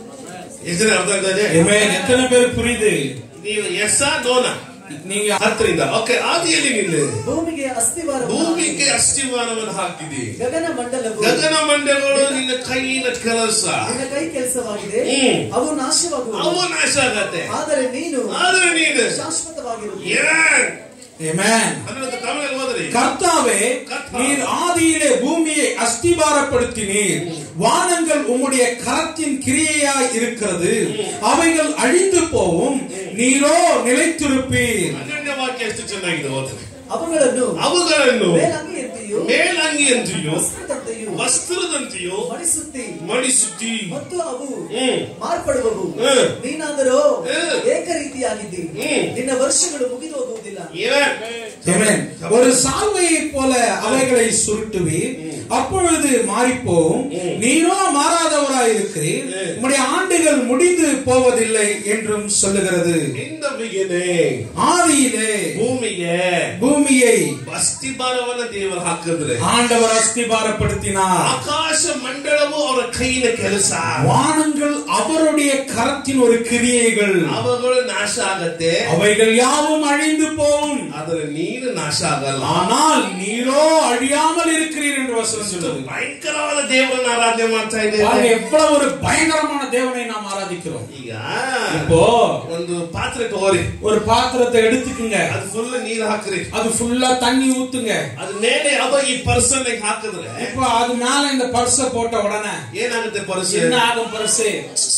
ಎಷ್ಟು ಅರ್ಥ ಆಗ್ತದೆ Amen. எத்தனை பேர் புரியுது ನೀವು ಎಸ್ ನೋನ நீங்க ಹತ್ತರಿಂದ ಓಕೆ ಆದಿಯಲ್ಲಿ ನಿಲ್ಲು ಭೂಮಿಗೆ ಅಸ್ಥಿವಾರ ಭೂಮಿಗೆ ಅಸ್ಥಿವಾರವನ್ನು ಹಾಕಿದಿ ಗಗನ ಮಂಡಲವು ಗಗನ ಮಂಡಲಗಳು ನಿನ್ನ ಕೈಯಿನ ಕೆಲಸ ನಿನ್ನ ಕೈ ಕೆಲಸವಾಗಿದೆ ಹ್ಮ್. ಅವು ನಾಶವಾಗುವು ಅವು ನಾಶ ಆಗತ್ತೆ ಆದರೆ ನೀನು ಆದ್ರೆ ನೀನು ಶಾಶ್ವತವಾಗಿರುವುದು ಏನ್ Amen. ಅದನ್ನ ತಮಿಳಲ್ಲಿ ಓದ್ರಿ கர்த்தாவே கர்த்தாவே. நீர் ஆதியிலே பூமியை அஸ்திபாரப்படுத்தினீர் வானங்கள் உம்முடைய கரத்தின் கிரியையாய் இருக்கிறது அவைகள் அழிந்து போவும் நீரோ நிலைத்திருப்பீர் ಹನ್ನೆರಡನೇ ವಾಕ್ಯ ಎಷ್ಟು ಚೆನ್ನಾಗಿದೆ ಓದ್ರಿ ಅವುಗಳನ್ನು ಅವುಗಳನ್ನು ಮೇಲಂಗಿಯಂತೆಯೂ ಮೇಲಂಗಿಯಂತೆಯೂ ವಸ್ತ್ರದಂತೆಯೂ ವಸ್ತ್ರದಂತೆಯೂ ಮಡಿಸುತ್ತಿ ಮಡಿಸುತ್ತಿ ಮತ್ತು ಅವು ಹ್ಮ್ ಮಾರ್ಪಡುವವು ಹ್ಮ್. ನೀನಾದರೂ ಹ್ಮ್. ಏಕರೀತಿಯಾಗಿದ್ದಿ ಹ್ಮ್. ನಿನ್ನ ವರ್ಷಗಳು ಮುಗಿದು ಹೋಗುವುದಿಲ್ಲ ಏನ್ Amen. ஒரு சால்வையை போல அவைகளை சுருட்டுவீர் அப்பொழுது மாறிப்போவும் நீரோ மாறாதவராய் இருக்கிறீர் உம்முடைய ஆண்டுகள் முடிந்து போவதில்லை என்றும் சொல்லுகிறது In the beginning, ஆதியிலே ಭೂಮಿಗೆ பூமியை ಅಸ್ಥಿಭಾರವನ್ನ ದೇವರು ಹಾಕಿದ್ರೆ ஆண்டவர் அஸ்திபாரப்படுத்தினார் ಆಕಾಶ ಮಂಡಳವು ಅವರ ಕೈಯಿನ ಕೆಲಸ வானங்கள் அவருடைய கரத்தின் ஒரு கிரியைகள் ಅವುಗಳು ನಾಶ ಆಗತ್ತೆ அவைகள் யாவும் அழிந்து போகும் ಆದ್ರೆ ನೀನು ನಾಶ ಆಗಲ್ಲ ஆனால் நீரோ அழியாமல் இருக்கிறீர் என்று வசனம் சொல்லுது ಭಯಂಕರವಾದ ದೇವರನ್ನ ಆರಾಧನೆ ಮಾಡ್ತಾ பாருங்க ಇದ್ದೇವೆ எவ்வளவு ஒரு பயங்கரமான தேவனை நாம் ஆராதிக்கிறோம் ಈಗ இப்போ ಒಂದು ಪಾತ್ರೆ ತಗೋರಿ ஒரு பாத்திரத்தை எடுத்துக்குங்க ಅದು ಫುಲ್ ನೀರು ಹಾಕ್ರಿ அது ஃபுல்லா தண்ணி ஊத்துங்க ಅದ್ ಮೇಲೆ ಯಾವ್ದೋ ಈ ಪರ್ಸನ್ ಹಾಕಿದ್ರೆ இப்போ அது மேல இந்த பர்ஸ போட்ட உடனே ಏನಾಗುತ್ತೆ ಪರ್ಸ್ என்ன ஆகும் பர்ஸ்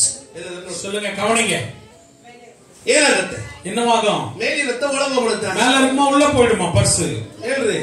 சொல்லுங்க கவனிங்க ಏನಾಗುತ್ತೆ என்னவாகும் ಮೇಲಿರುತ್ತೆ ಒಳಗೆ ಹೋಗ್ಬಿಡುತ್ತೆ மேல இருக்குமா உள்ள போயிடுமா பர்ஸ் ಹೇಳ್ರಿ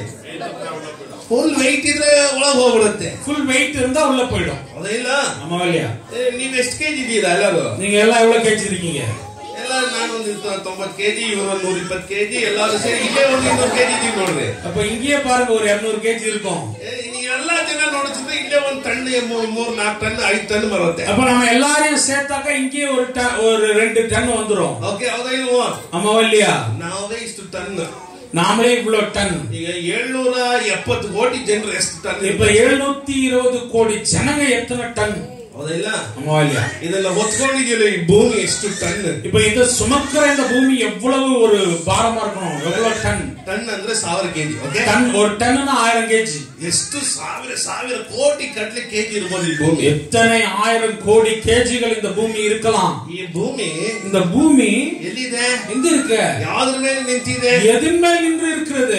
ಫುಲ್ ವೆಯ್ಟ್ ಇದ್ರೆ ಒಳಗೆ ಹೋಗ್ಬಿಡುತ್ತೆ ஃபுல் வெயிட் இருந்தா உள்ள போயிடும் ಹೌದಾ ಇಲ್ಲ ஆமா இல்லையா ಏ, ನೀವ್ ಎಷ್ಟು ಕೆಜಿ ಇದ್ದೀರಾ ಎಲ್ಲರೂ நீங்க எல்லாம் எவ்வளவு கேஜி இருக்கீங்க ಎಲ್ಲ ನಾನೊಂದು ತೊಂಬತ್ ಕೆಜಿ ಇವರು ಒಂದು ನೂರ ಇಪ್ಪತ್ತು ಕೆಜಿ ಎಲ್ಲಾರು ಸೇರಿ ಇಲ್ಲೇ ಒಂದು ಇನ್ನೂರು ಕೆಜಿ ಇದೀವಿ ನೋಡ್ರಿ அப்ப இங்கேயே பாருங்க ஒரு 200 கேஜி இருக்கும் ಏ, ನೀ ಎಲ್ಲಾ ಜನ ನೋಡಿದ್ರೆ ಇಲ್ಲೇ ಒಂದ್ ಟನ್ ಮೂರ್ ಮೂರ್ ನಾಲ್ಕು ಟನ್ ಐದು ಟನ್ ಬರುತ್ತೆ அப்ப நம்ம எல்லாரையும் சேர்த்தாக்கா இங்கேயே ஒரு டன் ஒரு ரெண்டு டன் வந்துரும் ಓಕೆ ಹೌದಾ ಇಲ್ವೋ ஆமாவா இல்லையா ನಾವೇ ಇಷ್ಟು ಟನ್ நாமளே இவ்வளவு டன் ಈಗ ಏಳ್ನೂರ ಎಪ್ಪತ್ತು ಕೋಟಿ ಜನರು ಎಷ್ಟು ಟನ್ இப்ப எழுநூத்தி இருபது கோடி ஜனங்க எத்தனை டன் ಹೌದಾ ಇಲ್ಲ ஆமாவா இல்லையா ಇದೆಲ್ಲ ಹೊತ್ಕೊಂಡಿದೆಯಲ್ಲ ಈ ಭೂಮಿ ಎಷ್ಟು ಟನ್ இப்ப இந்த சுமக்கிற இந்த பூமி எவ்வளவு ஒரு பாரமா இருக்கணும் எவ்வளவு டன் ಟನ್ ಅಂದ್ರೆ ಸಾವಿರ ಕೆಜಿ ಓಕೆ டன் ஒரு டன்னா ஆயிரம் கேஜி ಎಷ್ಟು ಸಾವಿರ ಸಾವಿರ ಕೋಟಿ ಕಟ್ಲೆ ಕೆಜಿ ಇರ್ಬೋದು ಈ ಭೂಮಿ எத்தனை ஆயிரம் கோடி கேஜிகள் இந்த பூமி இருக்கலாம் ಈ ಭೂಮಿ இந்த பூமி ಎಲ್ಲಿದೆ எங்க இருக்கு ಯಾವ್ದ್ರ ಮೇಲೆ ನಿಂತಿದೆ எதன் மேல் நின்று இருக்கிறது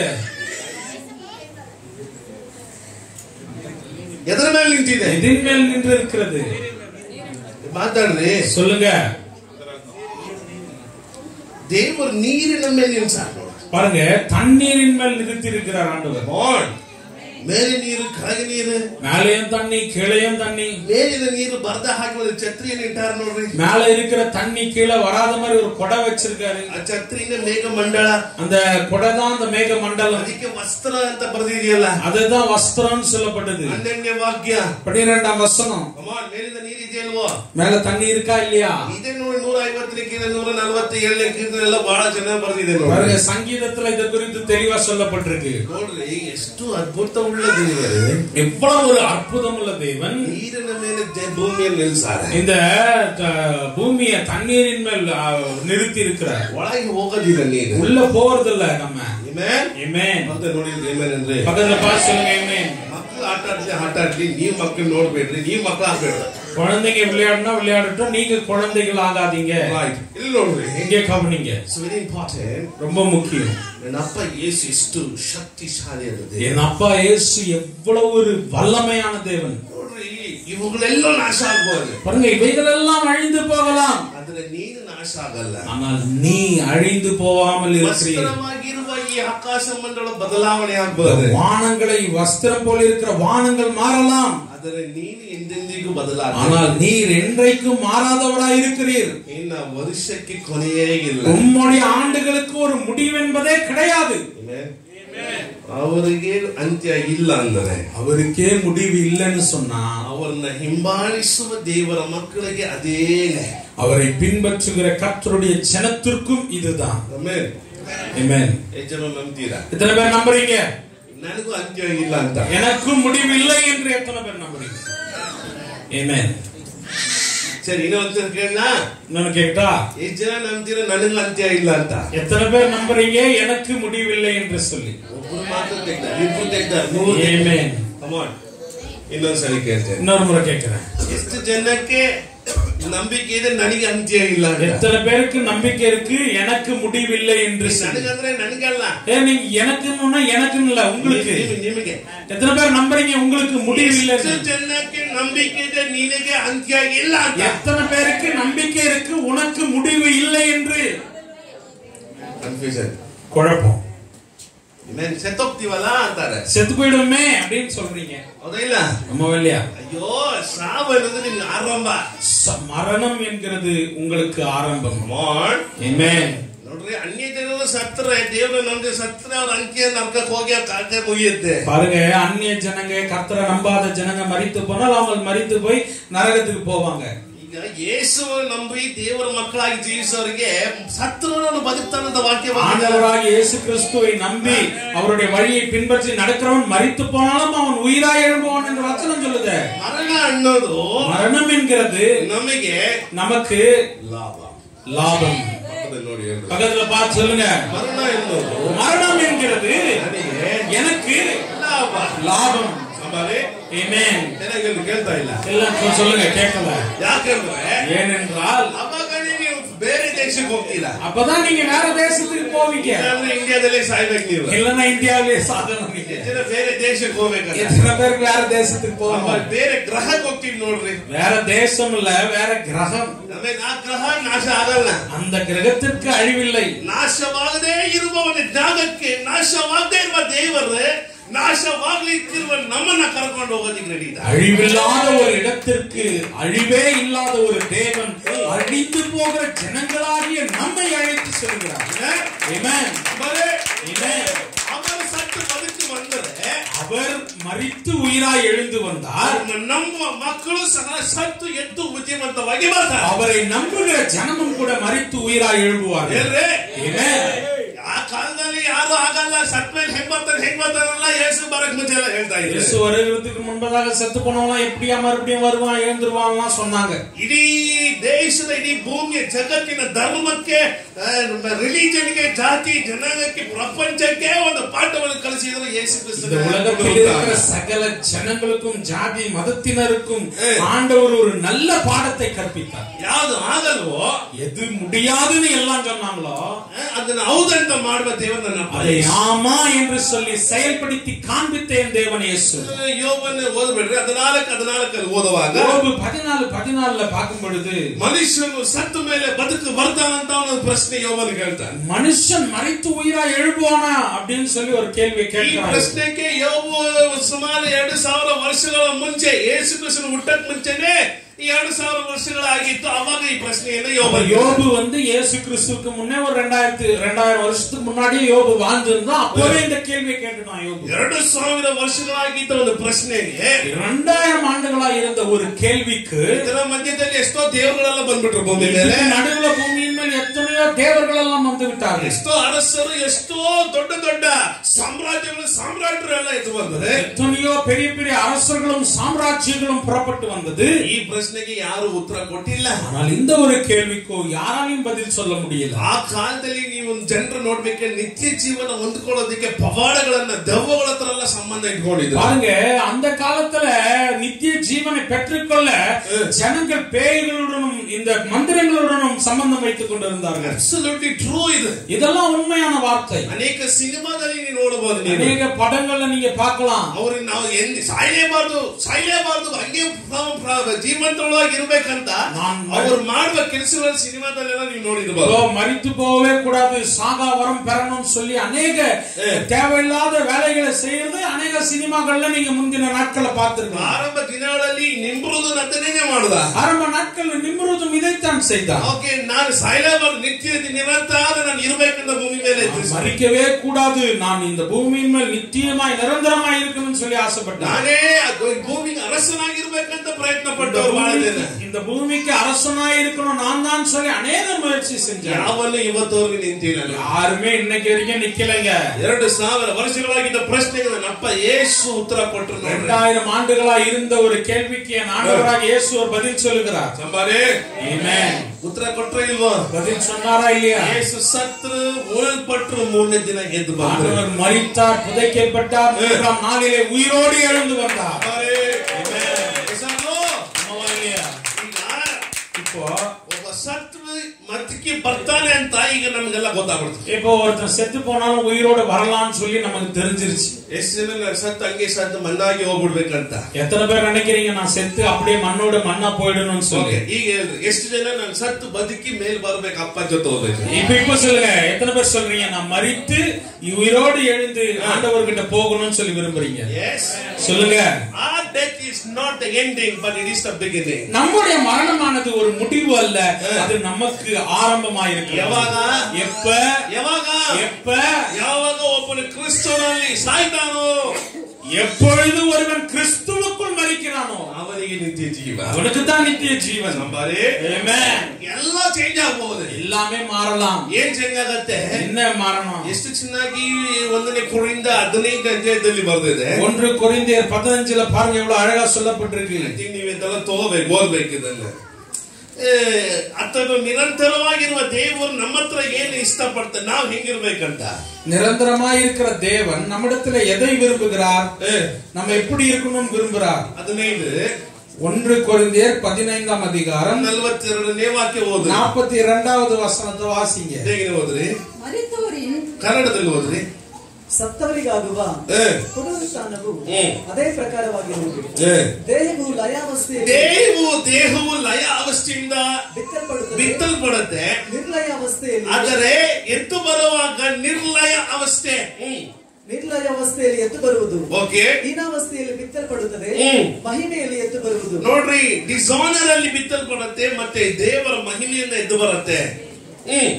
ಎದ್ರ ಮೇಲೆ ನಿಂತಿದೆ எதன் மேல் நின்று இருக்கிறது ಮಾತಾಡ್ರಿ சொல்லுங்க ದೇವರು ನೀರಿನ ಮೇಲೆ ನಿಲ್ಸಾರ பாருங்க தண்ணீரின் மேல் நிறுத்தி இருக்கிறார் ஆண்டவர் ನೋಡ್ ಮೇಲೆ ನೀರು ಕೆಳಗೆ ನೀರು மேலையும் தண்ணி கீழையும் தண்ணி ಮೇಲಿನ ನೀರು ಬರ್ದ ಹಾಕಿ ಒಂದು ಛತ್ರಿಯನ್ನು ಇಟ್ಟಾರ ನೋಡ್ರಿ மேல இருக்கிற தண்ணி கீழே வராத மாதிரி ஒரு கொடை வச்சிருக்காரு ಆ ಛತ್ರಿನ ಮೇಘ ಮಂಡಳ அந்த கொடை தான் அந்த மேக மண்டலம் ಅದಕ್ಕೆ ವಸ್ತ್ರ ಅಂತ ಬರ್ದಿದೆಯಲ್ಲ அதுதான் வஸ்திரம்னு சொல்லப்பட்டது ಹನ್ನೆರಡನೇ ವಾಕ್ಯ பன்னிரெண்டாம் வசனம் ಕಮಾನ್ ಮೇಲಿನ ನೀರು ಇದೆಯಲ್ವೋ மேல தண்ணி இருக்கா இல்லையா ಇದೇ ನೋಡಿ ನೂರ ಐವತ್ತನೇ ಕೀರ್ತಿ ನೂರ ನಲವತ್ತ ಏಳನೇ ಕೀರ್ತನೆ ಎಲ್ಲ ಬಹಳ ಚೆನ್ನಾಗಿ ಬರ್ದಿದೆ பாருங்க ನೋಡ್ರಿ சங்கீதத்துல இது குறித்து தெளிவா சொல்லப்பட்டிருக்கு ನೋಡ್ರಿ ಎಷ್ಟು ಅದ್ಭುತ ಉಳ್ಳ ದೇವರು எவ்வளவு ஒரு அற்புதம் உள்ள தேவன் ನೀರಿನ ಮೇಲೆ ಜ- ಭೂಮಿಯಲ್ಲಿ ನಿಲ್ಸಾರ இந்த த- பூமியை தண்ணீரின் மேல் ஆ, நிறுத்தி இருக்கிறார் ಒಳಗೆ ಹೋಗೋದಿಲ್ಲ ನೀರು உள்ள போறது இல்ல நம்ம Amen? Amen. ಮತ್ತೆ ನೋಡಿ ಏಮೇನ್ ಅಂದ್ರೆ பக்கத்துல பார்த்து சொல்லுங்க Amen. ಮಕ್ಕಳು ಆಟ ಆಡ್ಲಿ ಆಟ ಆಡ್ಲಿ ನೀವ್ ಮಕ್ಕಳು ನೋಡ್ಬೇಡ್ರಿ ನೀವ್ ಮಕ್ಕಳು ಆಗ್ಬೇಡ್ರಿ குழந்தைங்க விளையாடினா விளையாடட்டும் நீங்க குழந்தைகள் ஆகாதீங்க Right. ಇಲ್ಲಿ ನೋಡ್ರಿ இங்கே கவனிங்க ಇಟ್ಸ್ ವೆರಿ ಇಂಪಾರ್ಟೆಂಟ್ ரொம்ப முக்கியம் ನನ್ನ ಅಪ್ಪ ಯೇಸು ಎಷ್ಟು ಶಕ್ತಿಶಾಲಿ ಅನ್ನೋದು என் அப்பா இயேசு எவ்வளவு ஒரு வல்லமையான தேவன் ನೋಡ್ರಿ ಇವುಗಳೆಲ್ಲ ನಾಶ ಆಗ್ಬೋದು பாருங்க இவைகள் எல்லாம் அழிந்து போகலாம் ಆದ್ರೆ ನೀನು ನಾಶ ನಾಶ ಆಗಲ್ಲ ஆனால் நீ அழிந்து போகாமல் இருக்கிறீர் ವಸ್ತ್ರವಾಗಿರುವ ಈ ಆಕಾಶ ಮಂಡಲ ಬದಲಾವಣೆ ಆಗ್ಬಹುದು வானங்களை வஸ்திரம் போல இருக்கிற வானங்கள் மாறலாம் ಆದರೆ ನೀನು ಎಂದೆಂದಿಗೂ ಬದಲಾಗ ஆனால் நீர் என்றைக்கும் மாறாதவராய் இருக்கிறீர் ಇನ್ನ ವರ್ಷಕ್ಕೆ ಕೊನೆಯೇ ಇಲ್ಲ உம்முடைய ஆண்டுகளுக்கு ஒரு முடிவு என்பதே கிடையாது Amen. ಅವರಿಗೆ ಅಂತ್ಯ ಇಲ್ಲ ಅಂದರೆ அவருக்கே முடிவு இல்லைன்னு சொன்னா ಅವರನ್ನ ಹಿಂಬಾಲಿಸುವ ದೇವರ ಮಕ್ಕಳಿಗೆ ಅದೇ அவரை பின்பற்றுகிற கர்த்தருடைய ஜனத்திற்கும் இதுதான் ಆಮೇಲೆ Amen. ಎಷ್ಟು ಜನ ನಂಬ್ತೀರಾ எத்தனை பேர் நம்புறீங்க ನನಗೂ ಅಂತ್ಯ ಇಲ್ಲ ಅಂತ எனக்கும் முடிவு இல்லை என்று எத்தனை பேர் நம்புறீங்க Amen. ಸರಿ ಇನ್ನೊಂದು ಕೇಳ இன்னொன்னு கேட்டா ಎಷ್ಟು ಜನ ನಂಬ್ತೀರಾ ನನಗೂ ಅಂತ್ಯ ಇಲ್ಲ ಅಂತ எத்தனை பேர் நம்புறீங்க எனக்கு முடிவில்லை என்று சொல்லி ಒಬ್ರು ಮಾತ್ರ ತೆಗ್ದಾರೆ ಇಬ್ರು ತೆಗ್ದಾರೆ ಮೂರು Amen. ಕಮಾನ್ ಇನ್ನೊಂದ್ಸರಿ ಕೇಳ್ತೇನೆ இன்னொரு முறை கேட்கிறேன் ಎಷ್ಟು ಜನಕ್ಕೆ ನಂಬಿಕೆ ಇದೆ ನನಗೆ ಅಂತ್ಯ ಇಲ್ಲ ಅಂತ எத்தனை பேருக்கு நம்பிக்கை இருக்கு எனக்கு முடிவில்லை என்று சொல்லி ನನಗಂದ್ರೆ ನನಗಲ್ಲ ஏ நீங்க எனக்குன்னு எனக்குன்னு இல்ல உங்களுக்கு ನಿಮ್- ನಿಮಗೆ எத்தனை பேர் நம்புறீங்க உங்களுக்கு முடிவில்லை ಎಷ್ಟು ಜನಕ್ಕೆ ನಂಬಿಕೆ ಇದೆ ನಿನಗೆ ಅಂತ್ಯ ಇಲ್ಲ ಅಂತ எத்தனை பேருக்கு நம்பிக்கை இருக்கு உனக்கு முடிவு இல்லை என்று ಕನ್ಫ್ಯೂಷನ್ குழப்பம் ಇನ್ನೇನು ಸೆತ್ತೋಗ್ತೀವಲ್ಲ ಅಂತಾರೆ செத்து போயிடுமே அப்படின்னு சொல்றீங்க ಹೌದಾ ಇಲ್ಲ நம்ம இல்லையா ಅಯ್ಯೋ ಸಾವು ಅನ್ನೋದು ನಿಮ್ಗೆ ಆರಂಭ ச- மரணம் என்கிறது உங்களுக்கு ஆரம்பம் ಮಾಡ್ Amen. ನೋಡ್ರಿ ಅನ್ಯ ಜನರು ಸತ್ತರೆ ದೇವ್ರ ನಮ್ಗೆ ಸತ್ತರೆ ಅವ್ರ ಅಂತ್ಯ ನರ್ಕಕ್ಕೆ ಹೋಗಿ ಅವ್ರ ಕಾಕೆ ಮುಗಿಯುತ್ತೆ பாருங்க அந்நிய ஜனங்க கர்த்தரை நம்பாத ஜனங்க மரித்து போனால் அவங்க மரித்து போய் நரகத்துக்கு போவாங்க ಈಗ ಯೇಸುವನ್ನು ನಂಬಿ ದೇವರ ಮಕ್ಕಳಾಗಿ ಜೀವಿಸೋರಿಗೆ ಸತ್ತರನ್ನು ಬದುಕ್ತಾನಂತ ವಾಕ್ಯ ಬಂದಿದೆ. ஆண்டவராக இயேசு கிறிஸ்துவை நம்பி அவருடைய வழியை பின்பற்றி நடக்கிறவன் மரித்து போனாலும் அவன் உயிராய் எழும்புவான் என்று வசனம் சொல்லுது ಮರಣ ಅನ್ನೋದು மரணம் என்கிறது ನಮಗೆ நமக்கு ಲಾಭ லாபம் ಪಕ್ಕದಲ್ಲಿ ನೋಡಿ ಹೇಳ್ರಿ. பக்கத்துல பார்த்து சொல்லுங்க ಮರಣ ಎನ್ನುವುದು மரணம் என்கிறது ನನಗೆ எனக்கு ಲಾಭ லாபம் ಸಾಂಬಾರಿ Amen. ಚೆನ್ನಾಗಿ ಹೇಳ್ರಿ, ಕೇಳ್ತಾ ಇಲ್ಲ எல்லாம் சொ- சொல்லுங்க கேட்கல ಯಾಕಂದ್ರೆ ஏனென்றால் ಅವಾಗ ನೀವು ಬೇರೆ ದೇಶಕ್ಕೆ ಹೋಗ್ತೀರಾ அப்பதான் நீங்க வேற தேசத்துக்கு போவீங்க ಇಲ್ಲಾಂದ್ರೆ ಇಂಡಿಯಾದಲ್ಲೇ ಸಾಯ್ಬೇಕು ನೀವು இல்லன்னா இந்தியாவிலே சாதனம் நீங்க ಹೆಚ್ಚಿನ ಬೇರೆ ದೇಶಕ್ಕೆ ಹೋಗ್ಬೇಕಂತ எத்தனை பேருக்கு வேற தேசத்துக்கு போவாங்க ಆಮೇಲೆ ಬೇರೆ ಗ್ರಹಕ್ಕೆ ಹೋಗ್ತೀವಿ ನೋಡ್ರಿ வேற தேசம் இல்ல வேற கிரகம் ನಮಗೆ ಆ ಗ್ರಹ ನಾಶ ಆಗಲ್ಲ அந்த கிரகத்திற்கு அழிவில்லை ನಾಶವಾಗದೇ ಇರುವ ಒಂದು ಜಾಗಕ್ಕೆ ನಾಶವಾಗದೇ ಇರುವ ದೇವರು ನಾಶವಾಗ್ಲಿಕ್ಕಿರುವ ನಮ್ಮನ್ನ ಕರ್ಕೊಂಡು ಹೋಗೋದಿಕ್ಕೆ ರೆಡಿ ಇದ್ದಾರೆ அழிவில்லாத ஒரு இடத்திற்கு அழிவே இல்லாத ஒரு தேவன் அழிந்து போகிற ஜனங்களாகிய நம்மை அழைத்து செல்கிறார் Amen. ಬರೇ Amen. ಅವರು ಸತ್ತು ಬದುಕಿ ಬಂದರೆ அவர் மரித்து உயிராய் எழுந்து வந்தார் ನಮ್ಮ ಮಕ್ಕಳು ಸಹ ಸತ್ತು ಎದ್ದು ಬುದ್ಧಿವಂತವಾಗಿ ಬರ್ತಾರೆ அவரை நம்புகிற ஜனமும் கூட மரித்து உயிராய் எழும்புவார்கள் ಹೇಳ್ರಿ Amen. ಆ ಕಾಲದಲ್ಲಿ ಯಾರು ಆಗಲ್ಲ ಸತ್ ಮೇಲೆ ಹೆಂಗ್ ಬರ್ತಾರೆ ಹೆಂಗ್ ಬರ್ತಾರಲ್ಲ ಯೇಸು ಬರಕ್ ಮುಂಚೆ ಎಲ್ಲ ಹೇಳ್ತಾ ಇದ್ರು இயேசு வருகிறதுக்கு முன்பதாக செத்து போனவங்க எப்படியா மறுபடியும் வருவான் எழுந்துருவான்லாம் சொன்னாங்க ಇಡೀ ದೇಶದ ಇಡೀ ಭೂಮಿಯ ಜಗತ್ತಿನ ಧರ್ಮಕ್ಕೆ ರಿಲಿಜನ್ಗೆ ಜಾತಿ ಜನಾಂಗಕ್ಕೆ ಪ್ರಪಂಚಕ್ಕೆ ಒಂದು ಪಾಠವನ್ನು ಕಲಿಸಿದ್ರು ಯೇಸು இந்த உலகத்தில் இருக்கிற சகல ஜனங்களுக்கும் ஜாதி மதத்தினருக்கும் ஆண்டவர் ஒரு நல்ல பாடத்தை கற்பித்தார் ಯಾವ್ದು ಆಗಲ್ವೋ எது முடியாதுன்னு எல்லாம் சொன்னாங்களோ ಆ, ಅದನ್ನ ಹೌದಂತ ಮಾಡುವ ದೇವರು ನನ್ನ அதை ஆமா என்று சொல்லி செயல்படுத்தி காண்பித்தேன் தேவன் இயேசு ಯೋಗವನ್ನು ಓದಬೇಡ್ರಿ ಹದಿನಾಲ್ಕು ಹದಿನಾಲ್ಕಲ್ಲಿ ಓದುವಾಗ யோபு பதினாலு பதினாலுல பார்க்கும் பொழுது ಮನುಷ್ಯನು ಸತ್ತ ಮೇಲೆ ಬದುಕು ಬರ್ತಾನಂತ ಒಂದು ಪ್ರಶ್ನೆ ಯೋಗನ್ ಕೇಳ್ತಾನೆ மனுஷன் மறைத்து உயிரா எழுப்புவானா அப்படின்னு சொல்லி ஒரு கேள்வியை ಈ கேட்கிறார் ಪ್ರಶ್ನೆಗೆ ಯೋಬು ಸುಮಾರು ಎರಡು ಸಾವಿರ ವರ್ಷಗಳ ಮುಂಚೆ ಯೇಸು ಕ್ರಿಸ್ತನ ಹುಟ್ಟಕ್ ಮುಂಚೆನೆ ಈ ಎರಡು ಸಾವಿರ ವರ್ಷಗಳಾಗಿತ್ತು ಅವಾಗ ಈ ಪ್ರಶ್ನೆಯನ್ನು ಯೋಬ அப்ப யோபு வந்து இயேசு கிறிஸ்துவுக்கு முன்னே ஒரு ரெண்டாயிரத்து ரெண்டாயிரம் வருஷத்துக்கு முன்னாடியே யோபு வாழ்ந்திருந்தா அப்பவே இந்த கேள்வியை கேட்டுட்டான் யோபு ಎರಡು ಸಾವಿರ ವರ್ಷಗಳಾಗಿದ್ದ ಒಂದು ಪ್ರಶ್ನೆಗೆ இரண்டாயிரம் ஆண்டுகளா இருந்த ஒரு கேள்விக்கு ಇದರ ಮಧ್ಯದಲ್ಲಿ ಎಷ್ಟೋ ದೇವರುಗಳೆಲ್ಲ ಬಂದ್ಬಿಟ್ರು ಭೂಮಿ ಮೇಲೆ இதுக்கு நடுவுல பூமியின் மேல் எத்தனையோ தேவர்கள் எல்லாம் வந்து விட்டார்கள் ಎಷ್ಟೋ ಅರಸರು ಎಷ್ಟೋ ದೊಡ್ಡ ದೊಡ್ಡ ಸಾಮ್ರಾಜ್ಯಗಳು ಸಾಮ್ರಾಟರು ಎಲ್ಲ ಎದ್ದು ಬಂದರೆ எத்தனையோ பெரிய பெரிய அரசர்களும் சாம்ராஜ்யங்களும் புறப்பட்டு வந்தது ಈ ಪ್ರಶ್ನೆಗೆ ಯಾರು ಉತ್ತರ ಕೊಟ್ಟಿಲ್ಲ ஆனால் இந்த ஒரு கேள்விக்கோ யாராலையும் பதில் சொல்ல முடியல ಆ ಕಾಲದಲ್ಲಿ ನೀವು ಜನರು ನೋಡ್ಬೇಕು ನಿತ್ಯ ಜೀವನ ಹೊಂದ್ಕೊಳ್ಳೋದಕ್ಕೆ ಪವಾಡಗಳನ್ನ ದೆವ್ವಗಳ ಹತ್ರ ಎಲ್ಲ ಸಂಬಂಧ ಇಟ್ಕೊಂಡಿದ್ರು பாருங்க அந்த காலத்துல நித்திய ஜீவனை பெற்றுக்கொள்ள ஜனங்கள் பேய்களுடனும் இந்த மந்திரங்களுடனும் சம்பந்தம் வைத்துக் கொண்டிருந்தார்கள் ಅಬ್ಸಲ್ಯೂಟ್ಲಿ ಟ್ರೂ ಇದು இதெல்லாம் உண்மையான வார்த்தை ಅನೇಕ ಸಿನಿಮಾದಲ್ಲಿ ನೀವು ನೋಡಬಹುದು ನೀವು அநேக படங்கள்ல நீங்க பார்க்கலாம் ಅವ್ರಿಗೆ ನಾವು ಎಲ್ಲಿ ಸಾಯಲೇಬಾರ್ದು ಸಾಯಲೇಬಾರ್ದು ಹಂಗೆ ನಾವು ಪ್ರ- ಜೀವಂತವಾಗಿ ಇರ್ಬೇಕಂತ ನಾನ್ ಅವ್ರು ಮಾಡುವ ಕೆಲಸಗಳ ಸಿನಿಮಾದಲ್ಲೆಲ್ಲ ನೀವು இதோ ನೋಡಿರ್ಬೋದು மரித்து போகவே கூடாது சாகா வரம் பெறணும்னு சொல்லி அநேக தேவையில்லாத வேலைகளை செய்யறது அநேக சினிமாக்கள்ல நீங்க முந்தின நாட்களை பார்த்திருக்கலாம் ಆರಂಭ ದಿನಗಳಲ್ಲಿ ನಿಂಬುವುದು ನತನೇನೆ ಮಾಡುದ ஆரம்ப நாட்கள் நிம்ருதும் இதைத்தான் செய்தான் ಓಕೆ ನಾನು ಸಾಯಲೇಬಾರ್ದು ನಿತ್ಯ ನಿರಂತರ ನಾನು ಇರ್ಬೇಕಂತ ಭೂಮಿ ಮೇಲೆ ಇದ್ದೆ. மறிக்கவே கூடாது நான் இந்த பூமியின் மேல் நித்தியமாய் நிரந்தரமாய் இருக்கணும்னு சொல்லி ஆசைப்பட்டேன் ನಾನೇ ಅದು ಈ ಭೂಮಿಗೆ ಅರಸನಾಗಿರ್ಬೇಕಂತ ಪ್ರಯತ್ನ இந்த ಪಟ್ಟವ್ರು ಬಹಳ ಜನ பூமிக்கு- இந்த பூமிக்கு அரசனாய் இருக்கணும் நான் தான் சொல்லி அநேக முயற்சி செஞ்சேன் ಯಾವಲ್ಲೂ ಇವತ್ತವರೆಗೆ ನಿಂತಿಲ್ಲ யாருமே இன்னைக்கு வரைக்கும் நிக்கலைங்க ಎರಡು ಸಾವಿರ ವರ್ಷಗಳಾಗಿದ್ದ ಪ್ರಶ್ನೆಗೆ ನನ್ನ ಅಪ್ಪ ಏಸು ಉತ್ತರ ಕೊಟ್ಟರು ನೋಡ್ರಿ இரண்டாயிரம் ஆண்டுகளா இருந்த ஒரு கேள்விக்கு என் ஆண்டவராக இயேசு ஒரு பதில் சொல்லுகிறார் ಸಂಬಾರಿ Amen. ಉತ್ತರ ಕೊಟ್ರ ಇಲ್ವೋ பதில் சொன்னாரா இல்லையா ಏಸು ಸತ್ರು ಉಳ್ಪಟ್ರು ಮೂರನೇ ದಿನ ಎದ್ದು ಬಂದ್ರು ஆண்டவர் மரித்தார் புதைக்கப்பட்டார் மூன்றாம் நாளிலே உயிரோடு எழுந்து வந்தார் ಸಂಬಾರಿ. ಹೆಸರು? ஆமாவா இல்லையா? ಈಗ இப்போ ಒಬ್ಬ ಸತ್ರು ಮತ್ತಿಗೆ ಬರ್ತಾನೆ ಅಂತ ಈಗ ನಮ್ಗೆಲ್ಲ ಗೊತ್ತಾಗ್ಬಿಡ್ತು இப்போ ஒருத்தன் செத்து போனாலும் உயிரோட வரலாம்னு சொல்லி நமக்கு தெரிஞ்சிருச்சு ಎಷ್ಟು ಜನ ನಾನು ಸತ್ತು ಹಂಗೆ ಸತ್ತು ಮಣ್ಣಾಗಿ ಹೋಗ್ಬಿಡ್ಬೇಕಂತ எத்தனை பேர் நினைக்கிறீங்க நான் செத்து அப்படியே மண்ணோட மண்ணா போயிடணும்னு சொல்லி ಓಕೆ ಈಗ ಹೇಳ್ರಿ ಎಷ್ಟು ಜನ ನಾನು ಸತ್ತು ಬದುಕಿ ಮೇಲ್ ಬರ್ಬೇಕು ಅಪ್ಪ ಜೊತೆ ಹೋಗ್ಬೇಕು இப்ப இப்ப சொல்லுங்க எத்தனை பேர் சொல்றீங்க நான் மரித்து உயிரோடு எழுந்து ஆண்டவர்கிட்ட போகணும்னு சொல்லி விரும்புறீங்க ಎಸ್ சொல்லுங்க Our death is not the ending, but it is the beginning. நம்முடைய மரணமானது ஒரு முடிவு அல்ல அது நமக்கு ஆரம்பமாயிருக்கு ಯಾವಾಗ? எப்ப ಯಾವಾಗ எப்ப ಯಾವಾಗ ಒಬ್ಬನು ಕ್ರಿಸ್ತನಲ್ಲಿ ಸಾಯ್ತಾನೋ எப்பொழுது ஒருவன் கிறிஸ்துவுக்குள் மறிக்கிறானோ ಅವನಿಗೆ ನಿತ್ಯ ಜೀವ அவனுக்கு தான் நித்திய ஜீவன் ನಂಬಾರಿ Amen. ಎಲ್ಲ ಚೇಂಜ್ ಆಗಬಹುದು எல்லாமே மாறலாம் ಏನ್ ಚೇಂಜ್ ಆಗತ್ತೆ என்ன மாறணும் ಎಷ್ಟು ಚೆನ್ನಾಗಿ ಒಂದನೇ ಕುರಿಯಿಂದ ಹದಿನೈದು ಅಧ್ಯಾಯದಲ್ಲಿ ಬರ್ದಿದೆ ஒன்று கொரிந்தியர் பதினஞ்சுல பாருங்க எவ்வளவு ಅழகಾ சொல்லப்பட்டிருக்கு ಈಗ ನೀವು ಇದೆಲ್ಲ ತಗೋಬೇಕು ಓದ್ಬೇಕು ಇದನ್ನ ಏ, ಆತನು ನಿರಂತರವಾಗಿರುವ ದೇವರು ನಮ್ಮ ಹತ್ರ ಏನು ಇಷ್ಟಪಡ್ತಾರೆ ನಾವು ಹೆಂಗಿರ್ಬೇಕಂತ நிரந்தரமாய் இருக்கிற தேவன் நம்மிடத்துல எதை விரும்புகிறார் ಏ, நம்ம எப்படி இருக்கணும்னு விரும்புகிறார் ಹದಿನೈದು ஒன்று கொரிந்தியர் பதினைந்தாம் அதிகாரம் ನಲ್ವತ್ತೆರಡನೇ ವಾಕ್ಯ ಓದ್ರಿ நாற்பத்தி இரண்டாவது வசனத்தை வாசிங்க ಹೇಗೆ ಓದ್ರಿ ಮರಿತೋರಿನ್ ಕನ್ನಡದಲ್ಲಿ ಓದ್ರಿ ಸತ್ತವರಿಗಾಗುವ ಏ, ಪುನರುತ್ಥಾನವು ಹ್ಮ್. ಅದೇ ಪ್ರಕಾರವಾಗಿರುವುದು ಏ. ದೇಹವು ಲಯಾವಸ್ಥೆಯಲ್ಲಿ ದೇಹವು ದೇಹವು ಲಯ ಅವಸ್ಥೆಯಿಂದ ಬಿತ್ತಲ್ಪಡುತ್ತದೆ ಬಿತ್ತಲ್ಪಡುತ್ತೆ ನಿರ್ಲಯ ಅವಸ್ಥೆಯಲ್ಲಿ ಆದರೆ ಎದ್ದು ಬರುವಾಗ ನಿರ್ಲಯ ಅವಸ್ಥೆ ಹ್ಮ್. ನಿರ್ಲಯ ಅವಸ್ಥೆಯಲ್ಲಿ ಎದ್ದು ಬರುವುದು ಓಕೆ ಹೀನಾವಸ್ಥೆಯಲ್ಲಿ ಬಿತ್ತಲ್ಪಡುತ್ತದೆ ಹ್ಮ್. ಮಹಿಮೆಯಲ್ಲಿ ಎದ್ದು ಬರುವುದು ನೋಡ್ರಿ ಡಿಸಾನರ್ ಅಲ್ಲಿ ಬಿತ್ತಲ್ಪಡುತ್ತೆ ಮತ್ತೆ ದೇವರ ಮಹಿಮೆಯಿಂದ ಎದ್ದು ಬರುತ್ತೆ ಹ್ಮ್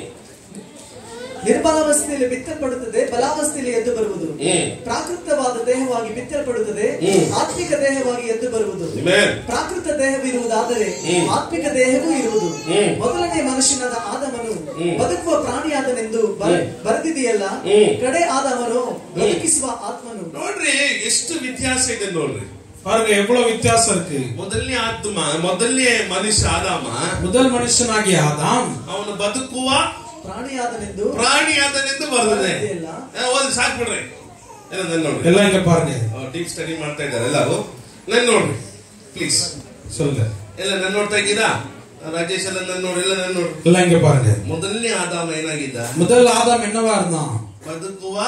ನಿರ್ಬಲಾವಸ್ಥೆಯಲ್ಲಿ ಬಿತ್ತಲ್ಪಡುತ್ತದೆ ಬಲಾವಸ್ಥೆಯಲ್ಲಿ ಎದ್ದು ಬರುವುದು ಹ್ಮ್. ಪ್ರಾಕೃತವಾದ ದೇಹವಾಗಿ ಬಿತ್ತಲ್ಪಡುತ್ತದೆ ಹ್ಮ್. ಆತ್ಮಿಕ ದೇಹವಾಗಿ ಎದ್ದು ಬರುವುದು Amen. ಪ್ರಾಕೃತ ದೇಹವಿರುವುದಾದರೆ ಹ್ಮ್. ಆತ್ಮಿಕ ದೇಹವೂ ಇರುವುದು ಹ್ಮ್. ಮೊದಲನೇ ಮನುಷ್ಯನಾದ ಆದಮನು ಹ್ಮ್. ಬದುಕುವ ಪ್ರಾಣಿಯಾದನೆಂದು ಬರ- ಹ್ಮ್. ಬರೆದಿದೆಯಲ್ಲ ಹ್ಮ್. ಕಡೆ ಆದವನು ಬದುಕಿಸುವ ಆತ್ಮನು ನೋಡ್ರಿ ಎಷ್ಟು ವ್ಯತ್ಯಾಸ ಇದೆ ನೋಡ್ರಿ பாருங்க எவ்வளவு வித்தியாசம் இருக்கு ಮೊದಲನೇ ಆತ್ಮ ಮೊದಲನೇ ಮನುಷ್ಯ ಆದಾಮ முதல் மனுஷனாகிய ஆதாம் ಅವನು ಬದುಕುವ ಪ್ರಾಣಿಯಾದನೆಂದು ಪ್ರಾಣಿಯಾದನೆಂದು ಬರ್ತದೆ ಬರೆದಿದೆಯಲ್ಲ ಓದಿ ಸಾಕ್ಬಿಡ್ರಿ ಎಲ್ಲ ನನ್ ನೋಡ್ರಿ எல்லாம் இங்க பாருங்க ಡೀಪ್ ಸ್ಟಡಿ ಮಾಡ್ತಾ ಇದ್ದಾರೆ ಎಲ್ಲರೂ ನನ್ ನೋಡ್ರಿ ಪ್ಲೀಸ್ சொல்லுங்க ಎಲ್ಲ ನನ್ ನೋಡ್ತಾ ಇದ್ದೀರಾ ರಾಜೇಶ್ ಎಲ್ಲ ನನ್ ನೋಡಿ ಎಲ್ಲ ನನ್ ನೋಡ್ರಿ எல்லாம் இங்க பாருங்க ಮೊದಲನೇ ಆದಾಮ ಏನಾಗಿದ್ದ முதல் ஆதாம் என்னவா இருந்தான் ಬದುಕುವ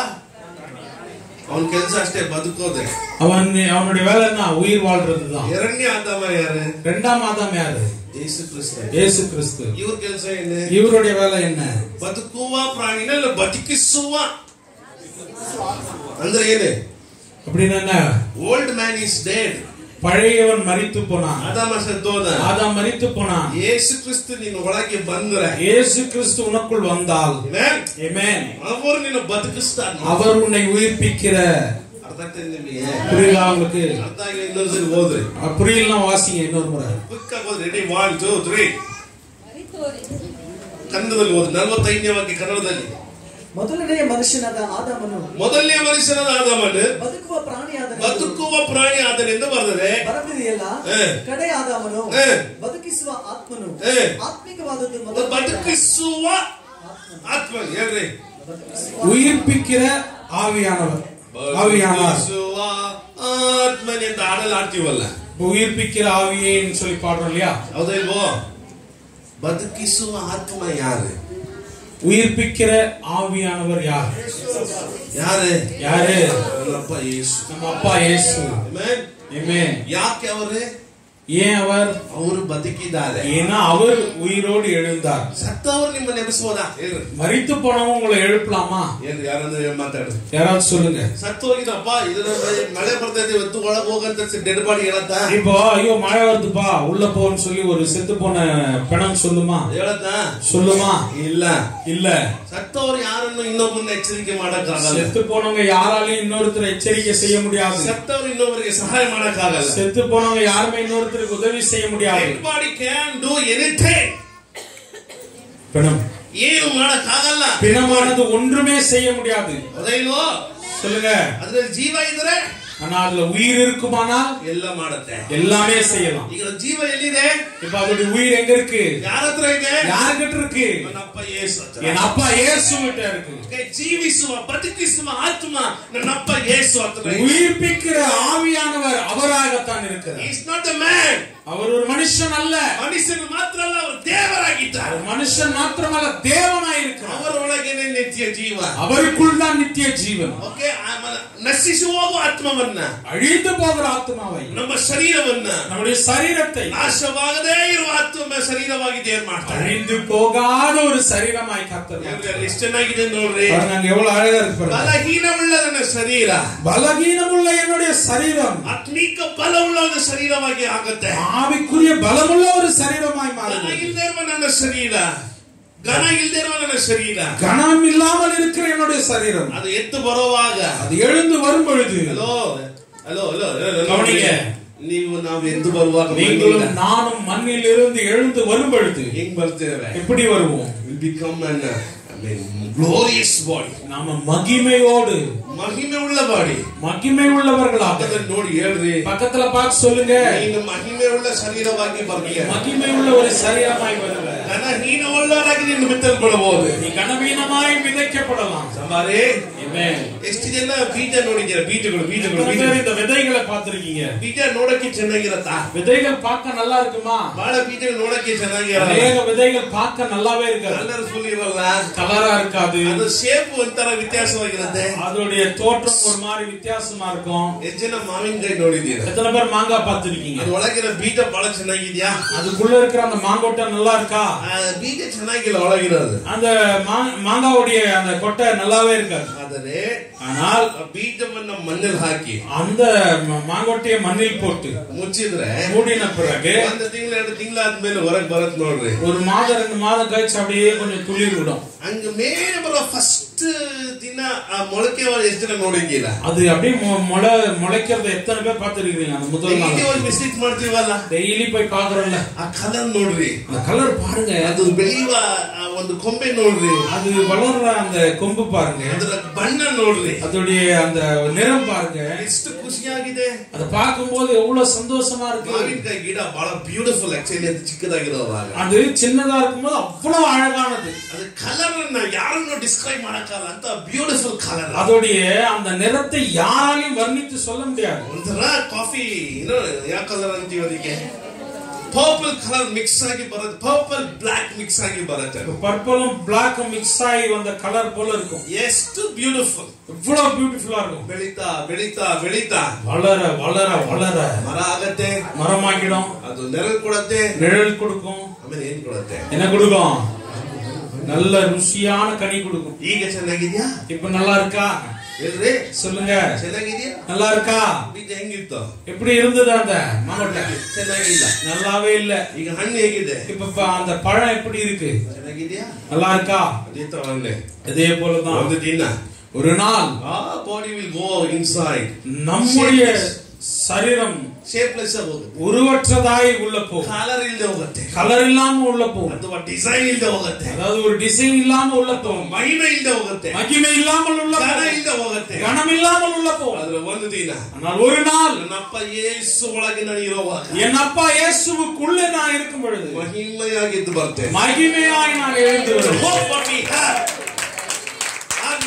ಅವನ ಕೆಲಸ ಅಷ್ಟೇ ಬದುಕೋದೆ அவன் அவனுடைய வேலை என்ன உயிர் வாழ்றதுதான் ಎರಡನೇ ಆದಾಮ ಯಾರು இரண்டாம் ஆதாம் யாரு ಯೇಸು ಕ್ರಿಸ್ತ இயேசு கிறிஸ்து ಇವ್ರ ಕೆಲಸ ಏನು இவருடைய வேலை என்ன ಬದುಕುವ ಪ್ರಾಣಿನ ಬದುಕಿಸುವ ಅಂದ್ರೆ ಏನೇ அப்படின்னு என்ன ಓಲ್ಡ್ ಮ್ಯಾನ್ ಇಸ್ ಡೇಡ್ பழையவன் மரித்து போனான் ಆದಾಮ ಸತ್ತೋದ ஆதாம் மரித்து போனான் ಯೇಸು ಕ್ರಿಸ್ತ ನಿನ್ನ ಒಳಗೆ ಬಂದ್ರೆ இயேசு கிறிஸ்து உனக்குள் வந்தால் Amen. Amen. ಅವರು ನಿನ್ನ ಬದುಕಿಸ್ತಾನೆ அவர் உன்னை உயிர்ப்பிக்கிற ಅರ್ಥ ಆಗ್ತದೆ ನಿಮಗೆ புரியுதா உங்களுக்கு ಅರ್ಥ ಆಗಿಲ್ಲ ಇನ್ನೊಂದ್ಸರಿ ಓದ್ರಿ அஹ் புரியலாம் வாசிங்க இன்னொரு முறை ಕ್ವಿಕ್ ಆಗಿ ಓದ್ರಿ ರೆಡಿ ಒನ್ ಟೂ ತ್ರೀ ಮರಿತೋರಿನ್ ಕನ್ನಡದಲ್ಲಿ ಓದ್ರಿ ನಲ್ವತ್ತೈದನೇ ವಾಕ್ಯ ಕನ್ನಡದಲ್ಲಿ ಮೊದಲನೆಯ ಮನುಷ್ಯನಾದ ಆದಮನು ಮೊದಲನೇ ಮನುಷ್ಯನಾದ ಆದಾಮನು ಬದುಕುವ ಪ್ರಾಣಿಯಾದನೆಂದು ಬದುಕುವ ಪ್ರಾಣಿ ಆದನೆಂದು ಬರ್ತದೆ ಬರೆದಿದೆಯಲ್ಲ ಹೇ. ಕಡೆ ಆದವನು ಹೇ. ಬದುಕಿಸುವ ಆತ್ಮನು ಹೇ. ಆತ್ಮಿಕವಾದದ್ದು ಮೊದಲು ಬದುಕಿಸುವ ಆತ್ಮ ಹೇಳ್ರಿ உயிர்ப்பிக்கிற ஆவியானவர் ஆவியானார் ಬದುಕಿಸುವ ಆತ್ಮನೆ ಅಂತ ಹಾಡಲ್ಲಿ ಆಡ್ತೀವಲ್ಲ உயிர்ப்பிக்கிற ஆவியேன்னு சொல்லி பாடுறோம் இல்லையா ಹೌದಾ ಇಲ್ವೋ ಬದುಕಿಸುವ ಆತ್ಮ ಯಾರು உயிர்ப்பிக்கிற ஆவியானவர் யார் ಯಾರೇ யாரு ನನ್ನಪ್ಪ ಯೇಸು நம்ம அப்பா இயேசு Amen. Amen. ಯಾಕೆ ಅವರೇ ஏன் அவர் ಅವರು ಬದುಕಿದ್ದಾರೆ ஏன்னா அவர் உயிரோடு எழுந்தார் ಸತ್ತವರು ನಿಮ್ಮನ್ನ ಎಬ್ಬಿಸಬಹುದಾ ಹೇಳ್ರಿ மரித்து போனவங்க உங்களை எழுப்பலாமா ಏನ್ರಿ ಯಾರಂದ್ರೆ ಮಾತಾಡ್ರಿ யாராவது சொல்லுங்க ಸತ್ತು ಹೋಗಿದಪ್ಪ ಇದನ್ನ ಮಳೆ ಬರ್ತಾ ಇದೆ ಇವತ್ತು ಒಳಗ್ ಹೋಗಂತ ಡೆಡ್ ಬಾಡಿ ಹೇಳತ್ತ இப்போ ஐயோ மழை வருதுப்பா உள்ள போன்னு சொல்லி ஒரு செத்து போன பிணம் சொல்லுமா ಹೇಳತ್ತ சொல்லுமா ಇಲ್ಲ இல்ல ಸತ್ತವರು ಯಾರನ್ನು ಇನ್ನೊಬ್ಬರನ್ನ ಎಚ್ಚರಿಕೆ ಮಾಡಕ್ಕಾಗಲ್ಲ செத்து போனவங்க யாராலையும் இன்னொருத்தர் எச்சரிக்கை செய்ய முடியாது ಸತ್ತವರು ಇನ್ನೊಬ್ಬರಿಗೆ ಸಹಾಯ ಮಾಡಕ್ಕಾಗಲ್ಲ செத்து போனவங்க யாருமே இன்னொருத்தருக்கு உதவி செய்ய முடியாது dead body can do anything பிணம் ಏನು ಮಾಡಕ್ಕಾಗಲ್ಲ பிணமானது ஒன்றுமே செய்ய முடியாது ಹೌದೈಲ್ವೋ சொல்லுங்க ಅದ್ರಲ್ಲಿ ಜೀವ ಇದ್ರೆ ஆனா அதுல உயிர் இருக்குமானால் ಎಲ್ಲ ಮಾಡುತ್ತೆ எல்லாமே செய்யலாம் ಈಗ ಜೀವ ಎಲ್ಲಿದೆ இப்ப அதோட உயிர் எங்க இருக்கு ಯಾರ ಹತ್ರ ಇದೆ யாருகிட்ட இருக்கு ನನ್ನಪ್ಪ ಯೇಸು ಹತ್ರ. என் அப்பா இயேசு கிட்ட இருக்கு Okay, ಜೀವಿಸುವ ಬದುಕಿಸುವ ಆತ್ಮ ನನ್ನಪ್ಪ ಯೇಸು ಹತ್ರ உயிர்ப்பிக்கிற ஆவியானவர் அவராகத்தான் இருக்கிறார் ಇಸ್ ನಾಟ್ ಅ ಮ್ಯಾನ್ அவர் ஒரு மனுஷன் அல்ல ಮನುಷ್ಯನು ಮಾತ್ರ ಅಲ್ಲ ಅವರು ದೇವರಾಗಿದ್ದಾರೆ ஒரு மனுஷன் மாத்திரமல்ல தேவனாய் இருக்கிறார் ಅವರೊಳಗೇನೆ ನಿತ್ಯ ಜೀವ அவருக்குள் தான் நித்திய ஜீவன் ಓಕೆ ಆಮೇಲೆ ನಶಿಸಿ ಹೋಗುವ ಆತ್ಮವನ್ನ அழிந்து போகிற ஆத்மாவை ನಮ್ಮ ಶರೀರವನ್ನ நம்முடைய சரீரத்தை ನಾಶವಾಗದೇ ಇರುವ ಆತ್ಮ ಶರೀರವಾಗಿ ದೇವ್ರು ಮಾಡ್ತಾರೆ அழிந்து போகாத ஒரு சரீரமாய் கர்த்தர் ಏನ್ರಿ ಅಲ್ಲಿ ಎಷ್ಟು ಚೆನ್ನಾಗಿದೆ ನೋಡ್ರಿ பாருங்க, அங்க எவ்வளவு அழகா இருக்கு பாருங்க. ಬಲಹೀನವುಳ್ಳ ನನ್ನ ಶರೀರ பலகீனமுள்ள என்னுடைய சரீரம் ಆತ್ಮೀಕ ಬಲವುಳ್ಳ ಒಂದು ಶರೀರವಾಗಿ ಆಗುತ್ತೆ ஆவிக்குரிய பலமுள்ள ஒரு சரீரமாய் ಘನ மாறுது ಇಲ್ಲದೆ ಇರುವ ನನ್ನ ಶರೀರ ಘನ ಇಲ್ಲದೆ ಇರುವ ನನ್ನ ಶರೀರ கனம் இல்லாமல் இருக்கிற என்னுடைய சரீரம் ಅದು ಎತ್ತು ಬರುವಾಗ அது எழுந்து வரும் பொழுது ಹಲೋ ಹಲೋ ಹಲೋ ಗಮನಿಗೆ. ನೀವು ನಾವು ಎದ್ದು ಬರುವಾಗ நீங்களும் ಮಣ್ಣಿಂದ நானும் மண்ணில் இருந்து எழுந்து வரும் பொழுது ಹೆಂಗ್ ಬರ್ತೇವೆ எப்படி வருவோம் will become an I mean glorious body நாம மகிமையோடு ಮಹಿಮೆ ಉಳ್ಳ ಬಾಡಿ மகிமை உள்ளவர்களாக ಪಕ್ಕದಲ್ಲಿ ನೋಡಿ ಹೇಳ್ರಿ பக்கத்துல பார்த்து சொல்லுங்க ನೀನು ಮಹಿಮೆ ಉಳ್ಳ ಶರೀರವಾಗಿ ಬರ್ತೀಯ மகிமை உள்ள ஒரு சரீரமாய் வருவ ಘನಹೀನ ಉಳ್ಳವರಾಗಿ ನೀನು ಬಿತ್ತಲ್ಪಡಬಹುದು நீ கனவீனமாய் விதைக்கப்படலாம் ಸಂಬಾರಿ Amen. ಎಷ್ಟು ಜನ ಬೀಜ ನೋಡಿದ್ದೀರಾ ಬೀಜಗಳು ಬೀಜಗಳು எத்தனை ಬೀಜ பேர் இந்த விதைகளை பார்த்திருக்கீங்க ಬೀಜ ನೋಡಕ್ಕೆ ಚೆನ್ನಾಗಿರತ್ತಾ விதைகள் பார்க்க நல்லா இருக்குமா ಬಹಳ ಬೀಜಗಳು ನೋಡಕ್ಕೆ ಚೆನ್ನಾಗಿರಲ್ಲ அநேக விதைகள் பார்க்க நல்லாவே இருக்காது ಕಲರ್ಫುಲ್ ಇರಲ್ಲ கலரா இருக்காது ಅದು ಶೇಪ್ ಒಂಥರ ವ್ಯತ್ಯಾಸವಾಗಿರುತ್ತೆ அதோடைய தோற்றம் ஒரு மாதிரி வித்தியாசமா இருக்கும் ಎಷ್ಟು ಜನ ಮಾವಿನಕಾಯಿ ನೋಡಿದ್ದೀರಾ எத்தனை பேர் மாங்காய் பார்த்திருக்கீங்க ಅದ್ರ ಒಳಗಿರೋ ಬೀಜ ಬಹಳ ಚೆನ್ನಾಗಿದ್ಯಾ அதுக்குள்ள இருக்கிற அந்த மாங்கொட்டை நல்லா இருக்கா ಆ ಬೀಜ ಚೆನ್ನಾಗಿಲ್ಲ ಒಳಗಿರೋದು அந்த மா- மாங்காவுடைய அந்த கொட்டை நல்லாவே இருக்காது ಆದರೆ ஆனால் ಆ ಬೀಜವನ್ನ ಮಣ್ಣಲ್ಲಿ ಹಾಕಿ அந்த ம- மாங்கொட்டையை மண்ணில் போட்டு ಮುಚ್ಚಿದ್ರೆ மூடின பிறகு ಒಂದು ತಿಂಗಳು ಎರಡು ತಿಂಗಳು ಆದ್ಮೇಲೆ ಹೊರಗೆ ಬರತ್ ನೋಡ್ರಿ ஒரு மாதம் ரெண்டு மாதம் கழிச்சு அப்படியே கொஞ்சம் துளிர் விடும் ಹಂಗ ಮೇಲೆ ಬರೋ ಫಸ್ಟ್ ದಿನ ಆ ಮೊಳಕೆ ಎಷ್ಟು ಜನ ನೋಡಿದ್ದೀರಾ அது அப்படியே மொ- முளை முளைக்கிறத எத்தனை பேர் பார்த்திருக்கீங்க அந்த முதல் ಇಲ್ಲಿ நாள் ಒಂದು ವಿಸಿಟ್ ಮಾಡ್ತೀವಲ್ಲ டெய்லி போய் பாக்குறோம்ல ಆ ಕಲರ್ ನೋಡ್ರಿ அந்த கலர் பாருங்க ಅದು ಬೆಳೆಯುವ ಆ ಒಂದು ಕೊಂಬೆ ನೋಡ್ರಿ அது வளர்ற அந்த கொம்பு பாருங்க ಅದರ ಬಣ್ಣ ನೋಡ್ರಿ அதோடைய அந்த நிறம் பாருங்க ಎಷ್ಟು ಖುಷಿಯಾಗಿದೆ அதை பார்க்கும்போது எவ்வளவு சந்தோஷமா இருக்கு ಮಾವಿನಕಾಯಿ ಗಿಡ ಬಹಳ ಬ್ಯೂಟಿಫುಲ್ ಆಕ್ಚುಲಿ ಅದು ಚಿಕ್ಕದಾಗಿರೋವಾಗ அது சின்னதா இருக்கும்போது அவ்வளவு அழகானது ಅದು ಕಲರ್ ಅನ್ನ ಯಾರನ್ನು ಡಿಸ್ಕ್ರೈಬ್ ಮಾಡಕ್ಕಾಗಲ್ಲ ಅಂತ ಬ್ಯೂಟಿಫುಲ್ ಕಲರ್ அதோடைய அந்த நிறத்தை யாராலையும் வர்ணித்து சொல்ல முடியாது ಒಂಥರ ಕಾಫಿ ಏನೋ ಯಾವ ಕಲರ್ ಅಂತೀವಿ ಅದಕ್ಕೆ ಪರ್ಪಲ್ ಕಲರ್ ಮಿಕ್ಸ್ ಆಗಿ ಬರುತ್ತೆ ಪರ್ಪಲ್ ಬ್ಲಾಕ್ ಮಿಕ್ಸ್ ಆಗಿ ಬರುತ್ತೆ பர்பிளும் பிளாக்கும் மிக்ஸ் ஆகி வந்த கலர் போல இருக்கும் ಎಷ್ಟು ಬ್ಯೂಟಿಫುಲ್ இவ்வளவு பியூட்டிஃபுல்லா இருக்கும் ಬೆಳೀತಾ ಬೆಳೀತಾ ಬೆಳೀತಾ வளர வளர வளர ಮರ ಆಗತ್ತೆ மரமாக்கிடும் ಅದು ನೆರಳು ಕೊಡತ್ತೆ நிழல் கொடுக்கும் ಆಮೇಲೆ ಏನ್ ಕೊಡತ್ತೆ என்ன கொடுக்கும் நல்ல ருசியான கனி கொடுக்கும் ಈಗ ಚೆನ್ನಾಗಿದ್ಯಾ இப்ப நல்லா இருக்கா ಹೇಳ್ರಿ சொல்லுங்க ಚೆನ್ನಾಗಿದ್ಯಾ நல்லா இருக்கா ಬೀಜ ಹೆಂಗಿತ್ತು எப்படி இருந்தது அந்த மாங்கொட்டை ಚೆನ್ನಾಗಿಲ್ಲ நல்லாவே இல்ல ಈಗ ಹಣ್ಣು ಹೇಗಿದೆ இப்ப ப- அந்த பழம் எப்படி இருக்கு ಚೆನ್ನಾಗಿದ್ಯಾ நல்லா இருக்கா ಅದೇ ತಗೊಂಡೆ இதே போலதான் ಒಂದು ದಿನ ஒரு நாள் ಆ ಬಾಡಿ ವಿಲ್ ಗೋ ಇನ್ಸೈಡ್ நம்முடைய சரீரம் ಶೇಪ್ಲೆಸ್ ಹೋಗುತ್ತೆ உருவற்றதாய் உள்ள போகும் ಕಲರ್ ಇಲ್ಲದೆ ಹೋಗುತ್ತೆ கலர் இல்லாம உள்ள போகும் ಅಥವಾ ಡಿಸೈನ್ ಇಲ್ಲದೆ ಹೋಗುತ್ತೆ அதாவது ஒரு டிசைன் இல்லாம உள்ள போகும் ಮಹಿಮೆ ಇಲ್ಲದೆ ಹೋಗುತ್ತೆ மகிமை இல்லாமல் உள்ள ಘನ போகும் ಇಲ್ಲದೆ ಹೋಗುತ್ತೆ கனம் இல்லாமல் உள்ள போகும் ಆದ್ರೆ ಒಂದು ದಿನ ஆனால் ஒரு நாள் ನನ್ನಪ್ಪ ಯೇಸು ಒಳಗೆ ನಾನು ಇರುವಾಗ என் அப்பா இயேசுவுக்குள்ளே நான் இருக்கும் பொழுது ಮಹಿಮೆಯಾಗಿದ್ದು ಬರ್ತೇನೆ மகிமையாய் நான் எழுந்து வருவேன் Hope what we have. ಆ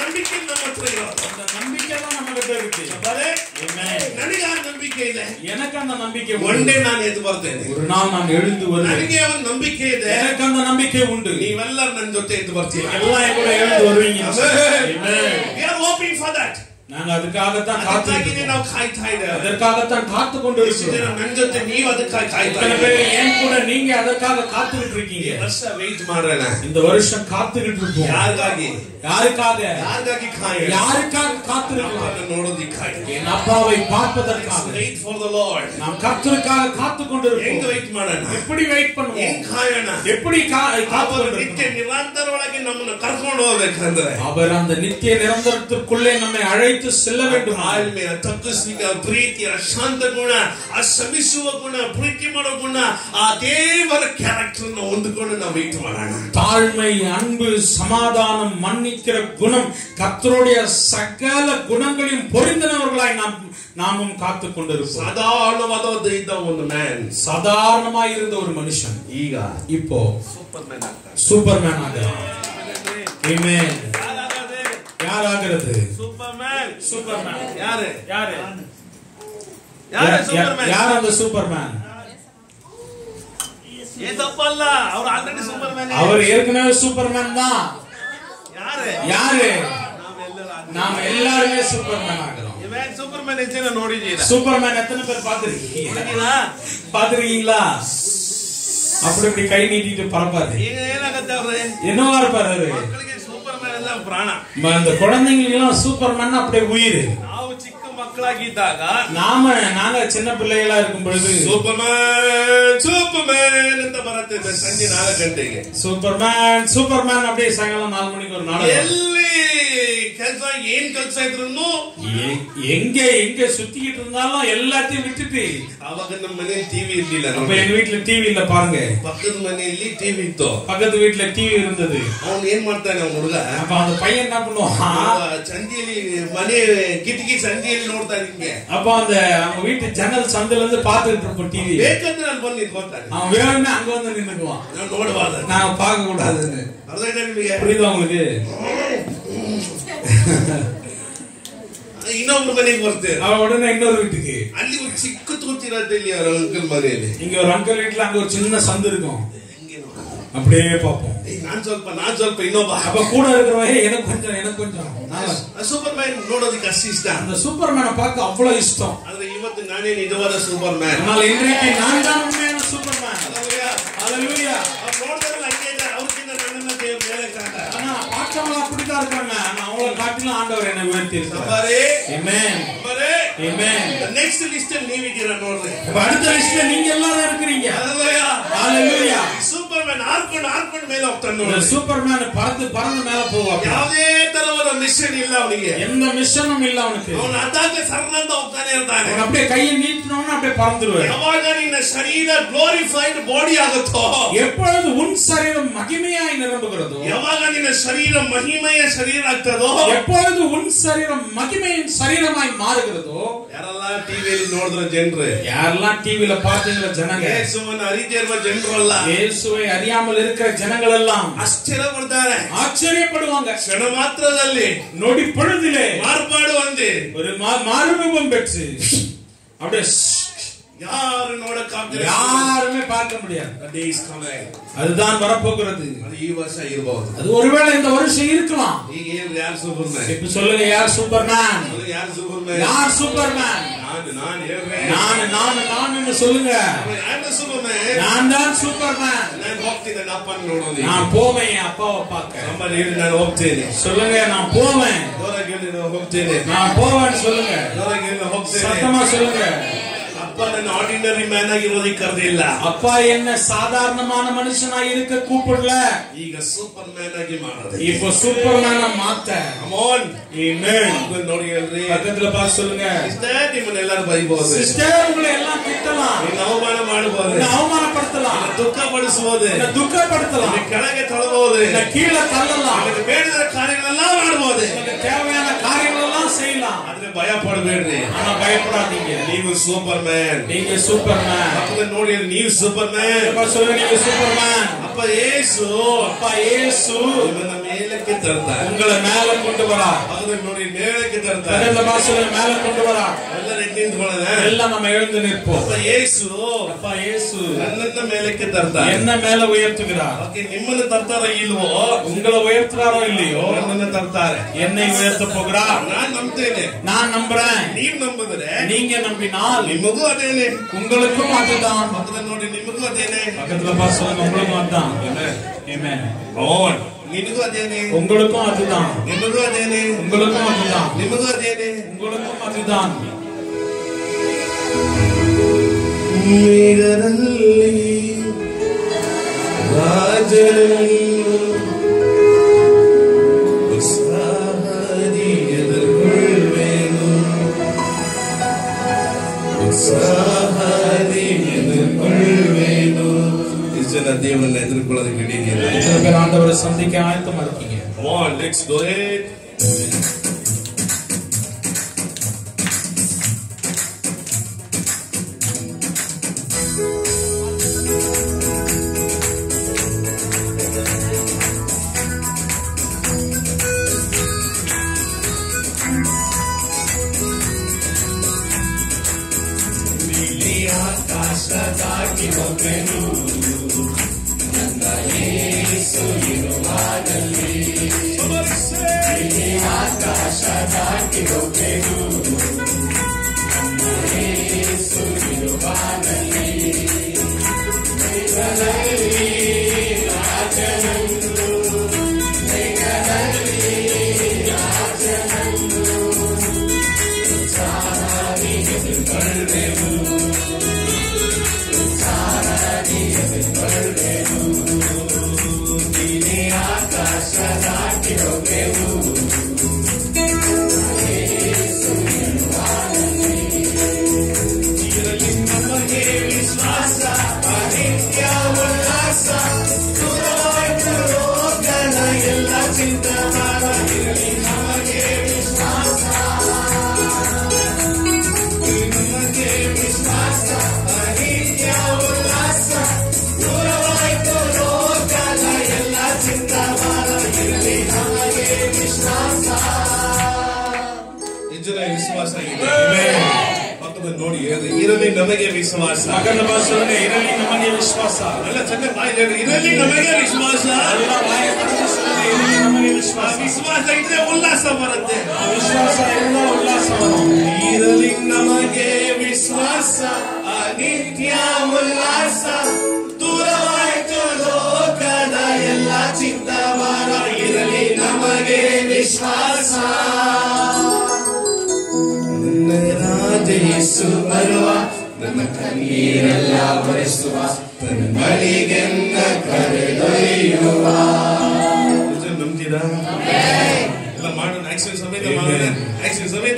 ನಂಬಿಕೆ ನಮ್ಮ ಹತ್ರ ಇರೋದು அந்த நம்பிக்கை தான் நம்ம கிட்ட இருக்கு ಅದೇ Amen. ನನಗೆ ಆ ನಂಬಿಕೆ ಇದೆ எனக்கு அந்த நம்பிக்கை ಒನ್ உண்டு ಡೇ ನಾನು ಎದ್ದು ಬರ್ತೇನೆ ஒரு நாள் நான் எழுந்து வருவேன் ನನಗೆ ಒಂದು ನಂಬಿಕೆ ಇದೆ எனக்கு அந்த நம்பிக்கை உண்டு ನೀವೆಲ್ಲರೂ ನನ್ನ ಜೊತೆ ಎದ್ದು ಬರ್ತೀರ எல்லாம் என் கூட எழுந்து வருவீங்க Amen. Amen. We are hoping for that. நாங்க அதுக்காகத்தான் ಅದಕ್ಕಾಗಿನೇ காத்து ನಾವು ಕಾಯ್ತಾ ಇದ್ದೇವೆ அதற்காகத்தான் காத்து கொண்டு ಇಷ್ಟು ದಿನ இருக்கிறோம் ನನ್ನ ಜೊತೆ ನೀವು ಅದಕ್ಕಾಗಿ ಕಾಯ್ತಾ இத்தனை பேர் ಇದ್ದೀರಿ. ஏன் கூட நீங்க அதற்காக காத்துக்கிட்டு ಈ இருக்கீங்க ವರ್ಷ ವೆಯ್ಟ್ ಮಾಡೋಣ இந்த வருஷம் காத்துக்கிட்டு இருக்கோம் ಯಾರಿಗಾಗಿ யாருக்காக ಯಾರಿಗಾಗಿ ಕಾಯೋಣ யாருக்காக காத்திருக்கலாம் ಅಪ್ಪನ ನೋಡೋದಿಕ್ಕಾಗಿ என் அப்பாவை பார்ப்பதற்காக ವೆಯ್ಟ್ ಫಾರ್ ದ ಲಾರ್ಡ್ நாம் கர்த்தருக்காக காத்து கொண்டு ಹೆಂಗ್ இருக்கோம் ವೆಯ್ಟ್ ಮಾಡೋಣ எப்படி வெயிட் ಹೆಂಗ್ பண்ணுவோம் ಕಾಯೋಣ எப்படி கா- காத்து ಅವರು கொண்டு ನಿತ್ಯ இருக்கணும்? ನಿರಂತರವಾಗಿ ನಮ್ಮನ್ನು ಕರ್ಕೊಂಡು ಹೋಗ್ಬೇಕಂದ್ರೆ அவர் அந்த நித்திய நிரந்தரத்திற்குள்ளே நம்மை அழைத்து செல்ல வேண்டும் ತಾಳ್ಮೆಯ ತಗ್ಗಿಸ್ಲಿಕ್ಕೆ ಆ ಪ್ರೀತಿಯ ಶಾಂತ ಗುಣ ಆ ಶ್ರಮಿಸುವ ಗುಣ ಪ್ರೀತಿ ಮಾಡೋ ಗುಣ ಆ ದೇವರ ಕ್ಯಾರೆಕ್ಟರ್ ಹೊಂದಿಕೊಂಡು ನಾವು ವೆಯ್ಟ್ ಮಾಡೋಣ தாழ்மை அன்பு சமாதானம் மன்னிக்கிற குணம் கர்த்தருடைய சகல குணங்களையும் பொருந்தினவர்களாய் நாம் நாமும் காத்து கொண்டிருப்போம் ಸಾಧಾರಣವಾದ ಇದ್ದ ಒಂದು ಮ್ಯಾನ್ சாதாரணமாய் இருந்த ஒரு மனுஷன் ಈಗ இப்போ ಸೂಪರ್ ಮ್ಯಾನ್ ಆಗ್ತಾನೆ சூப்பர்மேன் ஆகிறான் Amen. யார் ஆகிறது ಸೂಪರ್ ಮ್ಯಾನ್ சூப்பர்மேன் ಯಾರು யாரு ಯಾರು யா- ಸೂಪರ್ ಮ್ಯಾನ್ யார் அந்த சூப்பர்மேன் ಏ ತಪ್ಪಲ್ಲ ಅವ್ರು ಆಲ್ರೆಡಿ ಸೂಪರ್ ಮ್ಯಾನ್ அவர் ஏற்கனவே சூப்பர்மேன் தான் ಯಾರು யாரு ನಾವೆಲ್ಲರೂ நாம எல்லாருமே சூப்பர்மேன் ஆகிறோம் ಇವಾಗ ಸೂಪರ್ ಮ್ಯಾನ್ ಹೆಚ್ಚಿನ ನೋಡಿದ್ದೀರಾ சூப்பர்மேன் எத்தனை பேர் பார்த்திருக்கீங்க ನೋಡಿದ್ದೀರಾ பாத்துருக்கீங்களா அப்படி இப்படி கை நீட்டிட்டு பறப்பாரு ಈಗ ಏನಾಗತ್ತೆ ಅವ್ರೆ என்னவா இருப்பாரு அவரு ಮಕ್ಕಳಿಗೆ ಸೂಪರ್ ಮ್ಯಾನ್ ಎಲ್ಲ ಪ್ರಾಣ ம- அந்த குழந்தைங்களுக்கு எல்லாம் சூப்பர்மேன் அப்படியே உயிர் ನಾವು ಚಿಕ್ಕ ಮಕ್ಕಳಾಗಿದ್ದಾಗ நாம நாங்க சின்ன பிள்ளைகளா இருக்கும் பொழுது ಸೂಪರ್ ಮ್ಯಾನ್ ಸೂಪರ್ ಮ್ಯಾನ್ ಅಂತ ಬರುತ್ತೆ ಸಂಜೆ ನಾಲ್ಕು ಗಂಟೆಗೆ சூப்பர்மேன் சூப்பர்மேன் அப்படியே சாயங்காலம் நாலு மணிக்கு ஒரு நாடகம் ಎಲ್ಲಿ ಕೆಲಸ ಏನ್ ಕೆಲಸ ಇದ್ರು எ- எங்க எங்க சுத்திக்கிட்டு இருந்தாலும் எல்லாத்தையும் விட்டுட்டு ಅವಾಗ ನಮ್ಮ ಮನೇಲಿ ಟಿವಿ ಇರ್ಲಿಲ್ಲ அப்ப ನೋಡಿ. எங்க வீட்டுல டிவி இல்ல பாருங்க ಪಕ್ಕದ ಮನೆಯಲ್ಲಿ ಟಿವಿ ಇತ್ತು பக்கத்து வீட்டுல டிவி இருந்தது ಅವನ್ ಏನ್ ಮಾಡ್ತಾನೆ ಅವ್ನ ಹುಡುಗ அப்ப அந்த பையன் என்ன பண்ணுவான் ಸಂಧಿಯಲ್ಲಿ ಮನೆ ಕಿಟಕಿ ಸಂಧಿಯಲ್ಲಿ ನೋಡ್ತಾ ಹಿಂಗೆ அப்ப அந்த அவங்க வீட்டு ஜன்னல் சந்தில இருந்து பாத்துக்கிட்டு இருப்போம் டிவி ಬೇಕಂದ್ರೆ ಅಲ್ಲಿ ಬಂದು ನಿಂತ್ಕೊತಾನೆ அவன் வேணும்னு அங்க வந்து நின்னுக்குவான் ನಾವು ನೋಡಬಾರ್ದು நான் பார்க்க கூடாதுன்னு ಅರ್ಥ ಆಯ್ತಾ ನಿಮಗೆ புரியுதா உங்களுக்கு ಇನ್ನೊಬ್ರು ಮನೆಗೆ ಬರ್ತೇವೆ அவன் உடனே இன்னொரு வீட்டுக்கு ಅಲ್ಲಿ ಒಂದು ಚಿಕ್ಕ ತೂತಿರತ್ತೆ ಇಲ್ಲಿ ಅವ್ರ ಅಂಕಲ್ ಮನೆಯಲ್ಲಿ இங்க ஒரு அங்கிள் வீட்டுல அங்க ஒரு சின்ன சந்து இருக்கும் ಹಿಂಗೆ ನೋಡು. அப்படியே பார்ப்போம் ಏಯ್, ನಾನ್ ಸ್ವಲ್ಪ ನಾನ್ ಸ್ವಲ್ಪ ಇನ್ನೊಬ್ಬ அப்ப கூட இருக்கிறவன் "ஏய், எனக்கு கொஞ்சம் எனக்கு கொஞ்சம் நான் ಸೂಪರ್ ಮ್ಯಾನ್ ನೋಡೋದಕ್ಕೆ ಅಷ್ಟು ಇಷ್ಟ அந்த சூப்பர்மேனை பார்க்க அவ்வளவு இஷ்டம் ಆದ್ರೆ ಇವತ್ತು ನಾನೇ ನಿಜವಾದ ಸೂಪರ್ ಮ್ಯಾನ್ ஆனால் இன்றைக்கு நான் தான் உண்மையான சூப்பர்மேன் Hallelujah. ಅವ್ರು ನೋಡಿದ್ರಲ್ಲ ಹಂಗೆ ಇದ್ದಾರೆ ಅವ್ರಿಗಿಂತ ನನ್ನನ್ನ ದೇವ್ರು ಮೇಲೆ ಕಾಣ ஆனா பார்க்கவங்க அப்படித்தான் இருக்காங்க ஆனா அவங்கள காட்டிலும் ஆண்டவர் என்னை உயர்த்தி இருக்கிறார் ನಂಬರೇ Amen. ನಂಬರೇ Amen. ನೆಕ್ಸ್ಟ್ ಲಿಸ್ಟ್ ಅಲ್ಲಿ ನೀವಿದ್ದೀರಾ ನೋಡ್ರಿ இப்ப அடுத்த லிஸ்ட்ல நீங்க எல்லாரும் இருக்கிறீங்க Hallelujah. ಸೂಪರ್ ಮ್ಯಾನ್ ಹಾರ್ಕೊಂಡು ಹಾರ್ಕೊಂಡು ಮೇಲೆ ಹೋಗ್ತಾನೆ இந்த ನೋಡಿ சூப்பர்மேன் பறந்து பறந்து மேல போவாங்க ಯಾವುದೇ ತರವಾದ ಮಿಷನ್ ಇಲ್ಲ ಅವನಿಗೆ எந்த மிஷனும் இல்ல அவனுக்கு ಅವನು ಅದಾಗೆ ಸರಣಂತ ಹೋಗ್ತಾನೆ ಇರ್ತಾನೆ அவன் அப்படியே கையை நீட்டினோன்னு அப்படியே பறந்துருவாரு ಯಾವಾಗ ನಿನ್ನ ಶರೀರ ಗ್ಲೋರಿಫೈಡ್ ಬಾಡಿ ಆಗುತ್ತೋ எப்பொழுது உன் சரீரம் மகிமையாய் நிரம்புகிறதோ ಯಾವಾಗ ನಿನ್ನ ಶರೀರ ಮಹಿಮೆಯ ಶರೀರ ಆಗ್ತದೋ எப்பொழுது உன் சரீரம் மகிமையின் சரீரமாய் மாறுகிறதோ ಯಾರೆಲ್ಲ ಟಿವಿಯಲ್ಲಿ ನೋಡಿದ್ರ ಜನರು யாரெல்லாம் டிவில பாத்தீங்களா ஜனங்க ಯೇಸುವನ್ನು ಅರಿತೇ ಇರುವ ಜನರು ಅಲ್ಲ இயேசுவை அறியாமல் இருக்கிற ஜனங்கள் எல்லாம் ಆಶ್ಚರ್ಯ ಪಡ್ತಾರೆ ஆச்சரியப்படுவாங்க ಕ್ಷಣ ಮಾತ್ರದಲ್ಲಿ நொடி பொழுதிலே ಮಾರ್ಪಾಡು ಒಂದೇ ஒரு மா- மாறுரூபம் பெற்று அப்படியே ಯಾರು ನೋಡಕ್ಕಾಗ್ತಾರೆ யாருமே பார்க்க முடியாது அதுதான் வரப்போகிறது ಅದು ಈ ವರ್ಷ ಇರಬಹುದು அது ஒருவேளை இந்த வருஷம் இருக்கலாம் ಈಗ ಏನ್ ಯಾರು ಸೂಪರ್ ಮ್ಯಾನ್ இப்ப சொல்லுங்க யார் சூப்பர்மேன் ಯಾರು ಸೂಪರ್ ಮ್ಯಾನ್ யார் சூப்பர்மேன் ನಾನು ನಾನು ಹೇಳ್ರೆ நான் நான் நான் சொல்லுங்க ಯಾರು ಸೂಪರ್ ಮ್ಯಾನ್ நான் தான் சூப்பர்மேன் ನಾನು ಹೋಗ್ತೀನಿ ನನ್ನ ಅಪ್ಪನ ನೋಡೋದು நான் போவேன் என் அப்பாவை பார்க்க ನಮ್ಮಲ್ಲಿ ಹೇಳಿ ನಾನು ಹೋಗ್ತೇನೆ சொல்லுங்க நான் போவேன் ಜೋರಾಗಿ ಹೇಳಿ ನಾನು ಹೋಗ್ತೇನೆ நான் போவேன்னு சொல்லுங்க ಜೋರಾಗಿ ಹೇಳಿ ನಾನು ಹೋಗ್ತೇನೆ சத்தமா சொல்லுங்க ಅಪ್ಪ ನನ್ನ ಆರ್ಡಿನರಿ ಮ್ಯಾನ್ ಆಗಿರೋದಕ್ಕೆ ಕರೆದಿಲ್ಲ அப்பா என்ன சாதாரணமான மனுஷனா இருக்க கூப்பிடல ಈಗ ಸೂಪರ್ ಮ್ಯಾನ್ ಆಗಿ ಮಾಡೋದು இப்போ சூப்பர்மேனா மாத்த ಅಮೋನ್ Amen. ನೋಡಿ ಹೇಳ್ರಿ பக்கத்துல பார்த்து சொல்லுங்க ಇಷ್ಟೇ ನಿಮ್ಮನ್ನ ಎಲ್ಲರೂ ಬೈಬಹುದು சிஸ்டர் உங்களை எல்லாம் திட்டலாம் ನೀನು ಅವಮಾನ ಮಾಡಬಹುದು உன்னை அவமானப்படுத்தலாம் ದುಃಖ ಪಡಿಸಬಹುದು உன்னை துக்கப்படுத்தலாம் ಕೆಳಗೆ ತಳ್ಳಬಹುದು உன்னை கீழே தள்ளலாம் ನಿನಗೆ ಬೇಡದ ಕಾರ್ಯಗಳೆಲ್ಲ ಮಾಡಬಹುದು உனக்கு தேவையான காரியங்கள் எல்லாம் செய்யலாம் ಆದ್ರೆ ಭಯ ಪಡಬೇಡ್ರಿ ஆனா பயப்படாதீங்க ನೀವು ಸೂಪರ್ ಮ್ಯಾನ್ நீங்க சூப்பர் மேன் ಪಕ್ಕದ ನೋಡಿ ನೀವು ಸೂಪರ್ ಮ್ಯಾನ್ சொல்லுங்க நீங்க சூப்பர் மேன் ಅಪ್ಪ ಏಸು அப்பா இயேசு ನಿಮ್ಮನ್ನ ಮೇಲಕ್ಕೆ ತರ್ತಾರೆ உங்களை மேல கொண்டு வரா ಪಕ್ಕದ ನೋಡಿ ಮೇಲಕ್ಕೆ ತರ್ತಾರೆ பரந்த பாசல மேல கொண்டு வரா ಎಲ್ಲರೂ ನಿಂತ್ಕೊಳ್ಳೋಣ எல்லாம் நம்ம எழுந்து நிற்போம் ಅಪ್ಪ ಏಸು அப்பா இயேசு ನನ್ನನ್ನ ಮೇಲಕ್ಕೆ ತರ್ತಾರೆ என்ன மேல உயர்த்துகிறார் ಓಕೆ ನಿಮ್ಮನ್ನ ತರ್ತಾರ ಇಲ್ವೋ உங்களை உயர்த்துறாரோ இல்லையோ ನನ್ನನ್ನ ತರ್ತಾರೆ என்னை உயர்த்த போகிறார் ನಾನ್ ನಂಬ್ತೇನೆ நான் நம்புறேன் ನೀವ್ ನಂಬಿದ್ರೆ நீங்க நம்பினால் ನಿಮಗೂ ಅದೇನೆ உங்களுக்கும் அதுதான் ಪಕ್ಕದ ನೋಡಿ ನಿಮಗೂ ಅದೇನೆ பக்கத்துல பா சொல்லுங்க உங்களுக்கும் அதுதான் Amen. Lord, ನಿನಗೂ ಅದೇನೆ உங்களுக்கும் அதுதான் ನಿಮಗೂ ಅದೇನೆ உங்களுக்கும் அதுதான் ನಿಮಗೂ ಅದೇನೆ உங்களுக்கும் அதுதான் ಮೇಘದಲ್ಲಿ ರಾಜನನ್ನು ಉತ್ಸಾಹದಿ ಎದುರ್ಕೊಳ್ವೇನು ಉತ್ಸಾಹದಿ ಎದುರ್ಕೊಳ್ವೇನು ಇಷ್ಟು ಜನ ದೇವರನ್ನ ಎದುರ್ಕೊಳ್ಳೋದಕ್ಕೆ ಹಿಡಿದಿಲ್ಲ எத்தனை பேர் ஆண்டவரை சந்திக்க ஆயத்தமா இருக்கீங்க Come on, let's go ahead. ನಿಜದ ವಿಶ್ವಾಸ ಇದೆ ಪಕ್ಕದ ನೋಡಿ ಹೇಳ್ರಿ, ಇರಲಿ ನಮಗೆ ವಿಶ್ವಾಸ பக்கத்துல பா சொல்லுங்க இரவி நமக்கு விசுவாಸ ಎಲ್ಲ ಚೆನ್ನಾಗಿ ಬಾಯಿ ಹೇಳ್ರಿ, ಇರಲಿ ನಮಗೆ ವಿಶ್ವಾಸ எல்லாம் வாயை திறந்து சொல்லுங்க இரவி நமக்கு ಆ விசுவாಸ ವಿಶ್ವಾಸ ಇದ್ರೆ ಉಲ್ಲಾಸ ಬರುತ್ತೆ விசுவாச இருந்தா உல்லாசம் வரும் ಇರಲಿ ನಮಗೆ ವಿಶ್ವಾಸ ಅನಿತ್ಯ ಉಲ್ಲಾಸ ದೂರವಾಯ್ತು ಲೋಕದ ಎಲ್ಲ ಚಿಂತವಾರ ಇರಲಿ ನಮಗೆ ವಿಶ್ವಾಸ ನನ್ನ ರಾಜ ಯೇಸು ಬರುವ ನನ್ನ ಕಣ್ಣೀರೆಲ್ಲ ಒರೆಸುವ ನನ್ನ ಬಳಿಗೆನ್ನ ಕರೆದೊಯ್ಯುವ ನಂಬ್ತೀರಾ ಎಲ್ಲ ಮಾಡೋಣ ಆಕ್ಷನ್ ಸಮೇತ ಮಾಡೋಣ ಆಕ್ಷನ್ ಸಮೇತ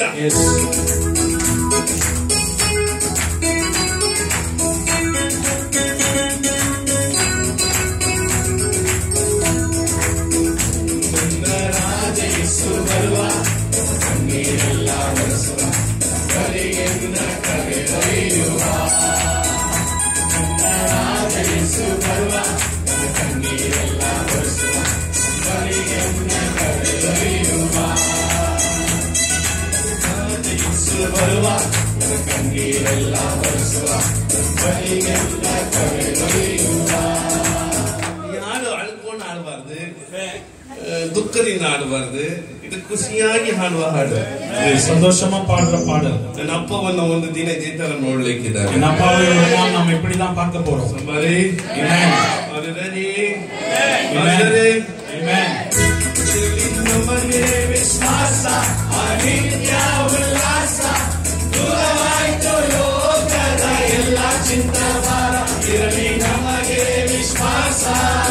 ಯಾರು ಅಳ್ಕೊಂಡು ಆಡಬಾರ್ದು ದುಃಖದಿಂದ ಆಡಬಾರ್ದು ಇದು ಖುಷಿಯಾಗಿ ಹಾಡುವ ಹಾಡು இது சந்தோஷமா பாடுற பாடல் ನನ್ನ ಅಪ್ಪವನ್ನ ಒಂದು ದಿನ ಇದೇ ತರ ನೋಡ್ಲಿಕ್ಕಿದ್ದಾರೆ என் அப்பாவை ஒரு நாள் நம்ம இப்படிதான் பார்க்க போறோம் Somebody, Amen. are you ready? Amen. Are you ready? Amen. ನಮಗೆ ವಿಶ್ವಾಸ ಅನಿತ್ಯ ಉಲ್ಲಾಸ ದೂರವಾಯ್ತು ಲೋಕದ ಎಲ್ಲ ಚಿಂತವಾರ ಇರಲಿ ನಮಗೆ ವಿಶ್ವಾಸ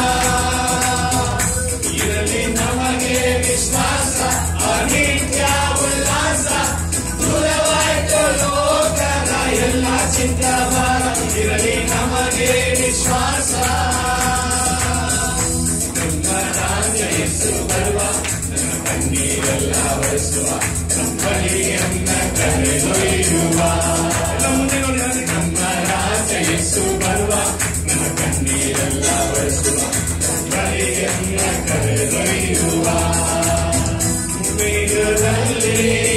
ಇರಲಿ ನಮಗೆ ವಿಶ್ವಾಸ ಅನಿತ್ಯ ಉಲ್ಲಾಸ ದೂರವಾಯ್ತು ಲೋಕದ ಎಲ್ಲ ಚಿಂತವಾರ ಇರಲಿ ನಮಗೆ ವಿಶ್ವಾಸ ನನ್ನ ರಾಜ ಯೇಸು ಬರುವ ನನ್ನ ಎಲ್ಲ ಮುಂದೆ ನೋಡಿ ಹಾಗೆ. ನಮ್ಮ ರಾಜ ಯೇಸು ಬರುವ ನನ್ನ ಕಣ್ಣೀರೆಲ್ಲ ಒರೆಸುವ ಬಳಿಯನ್ನ ಕರೆದೊಯ್ಯುವ ಮೇಘದಲ್ಲಿ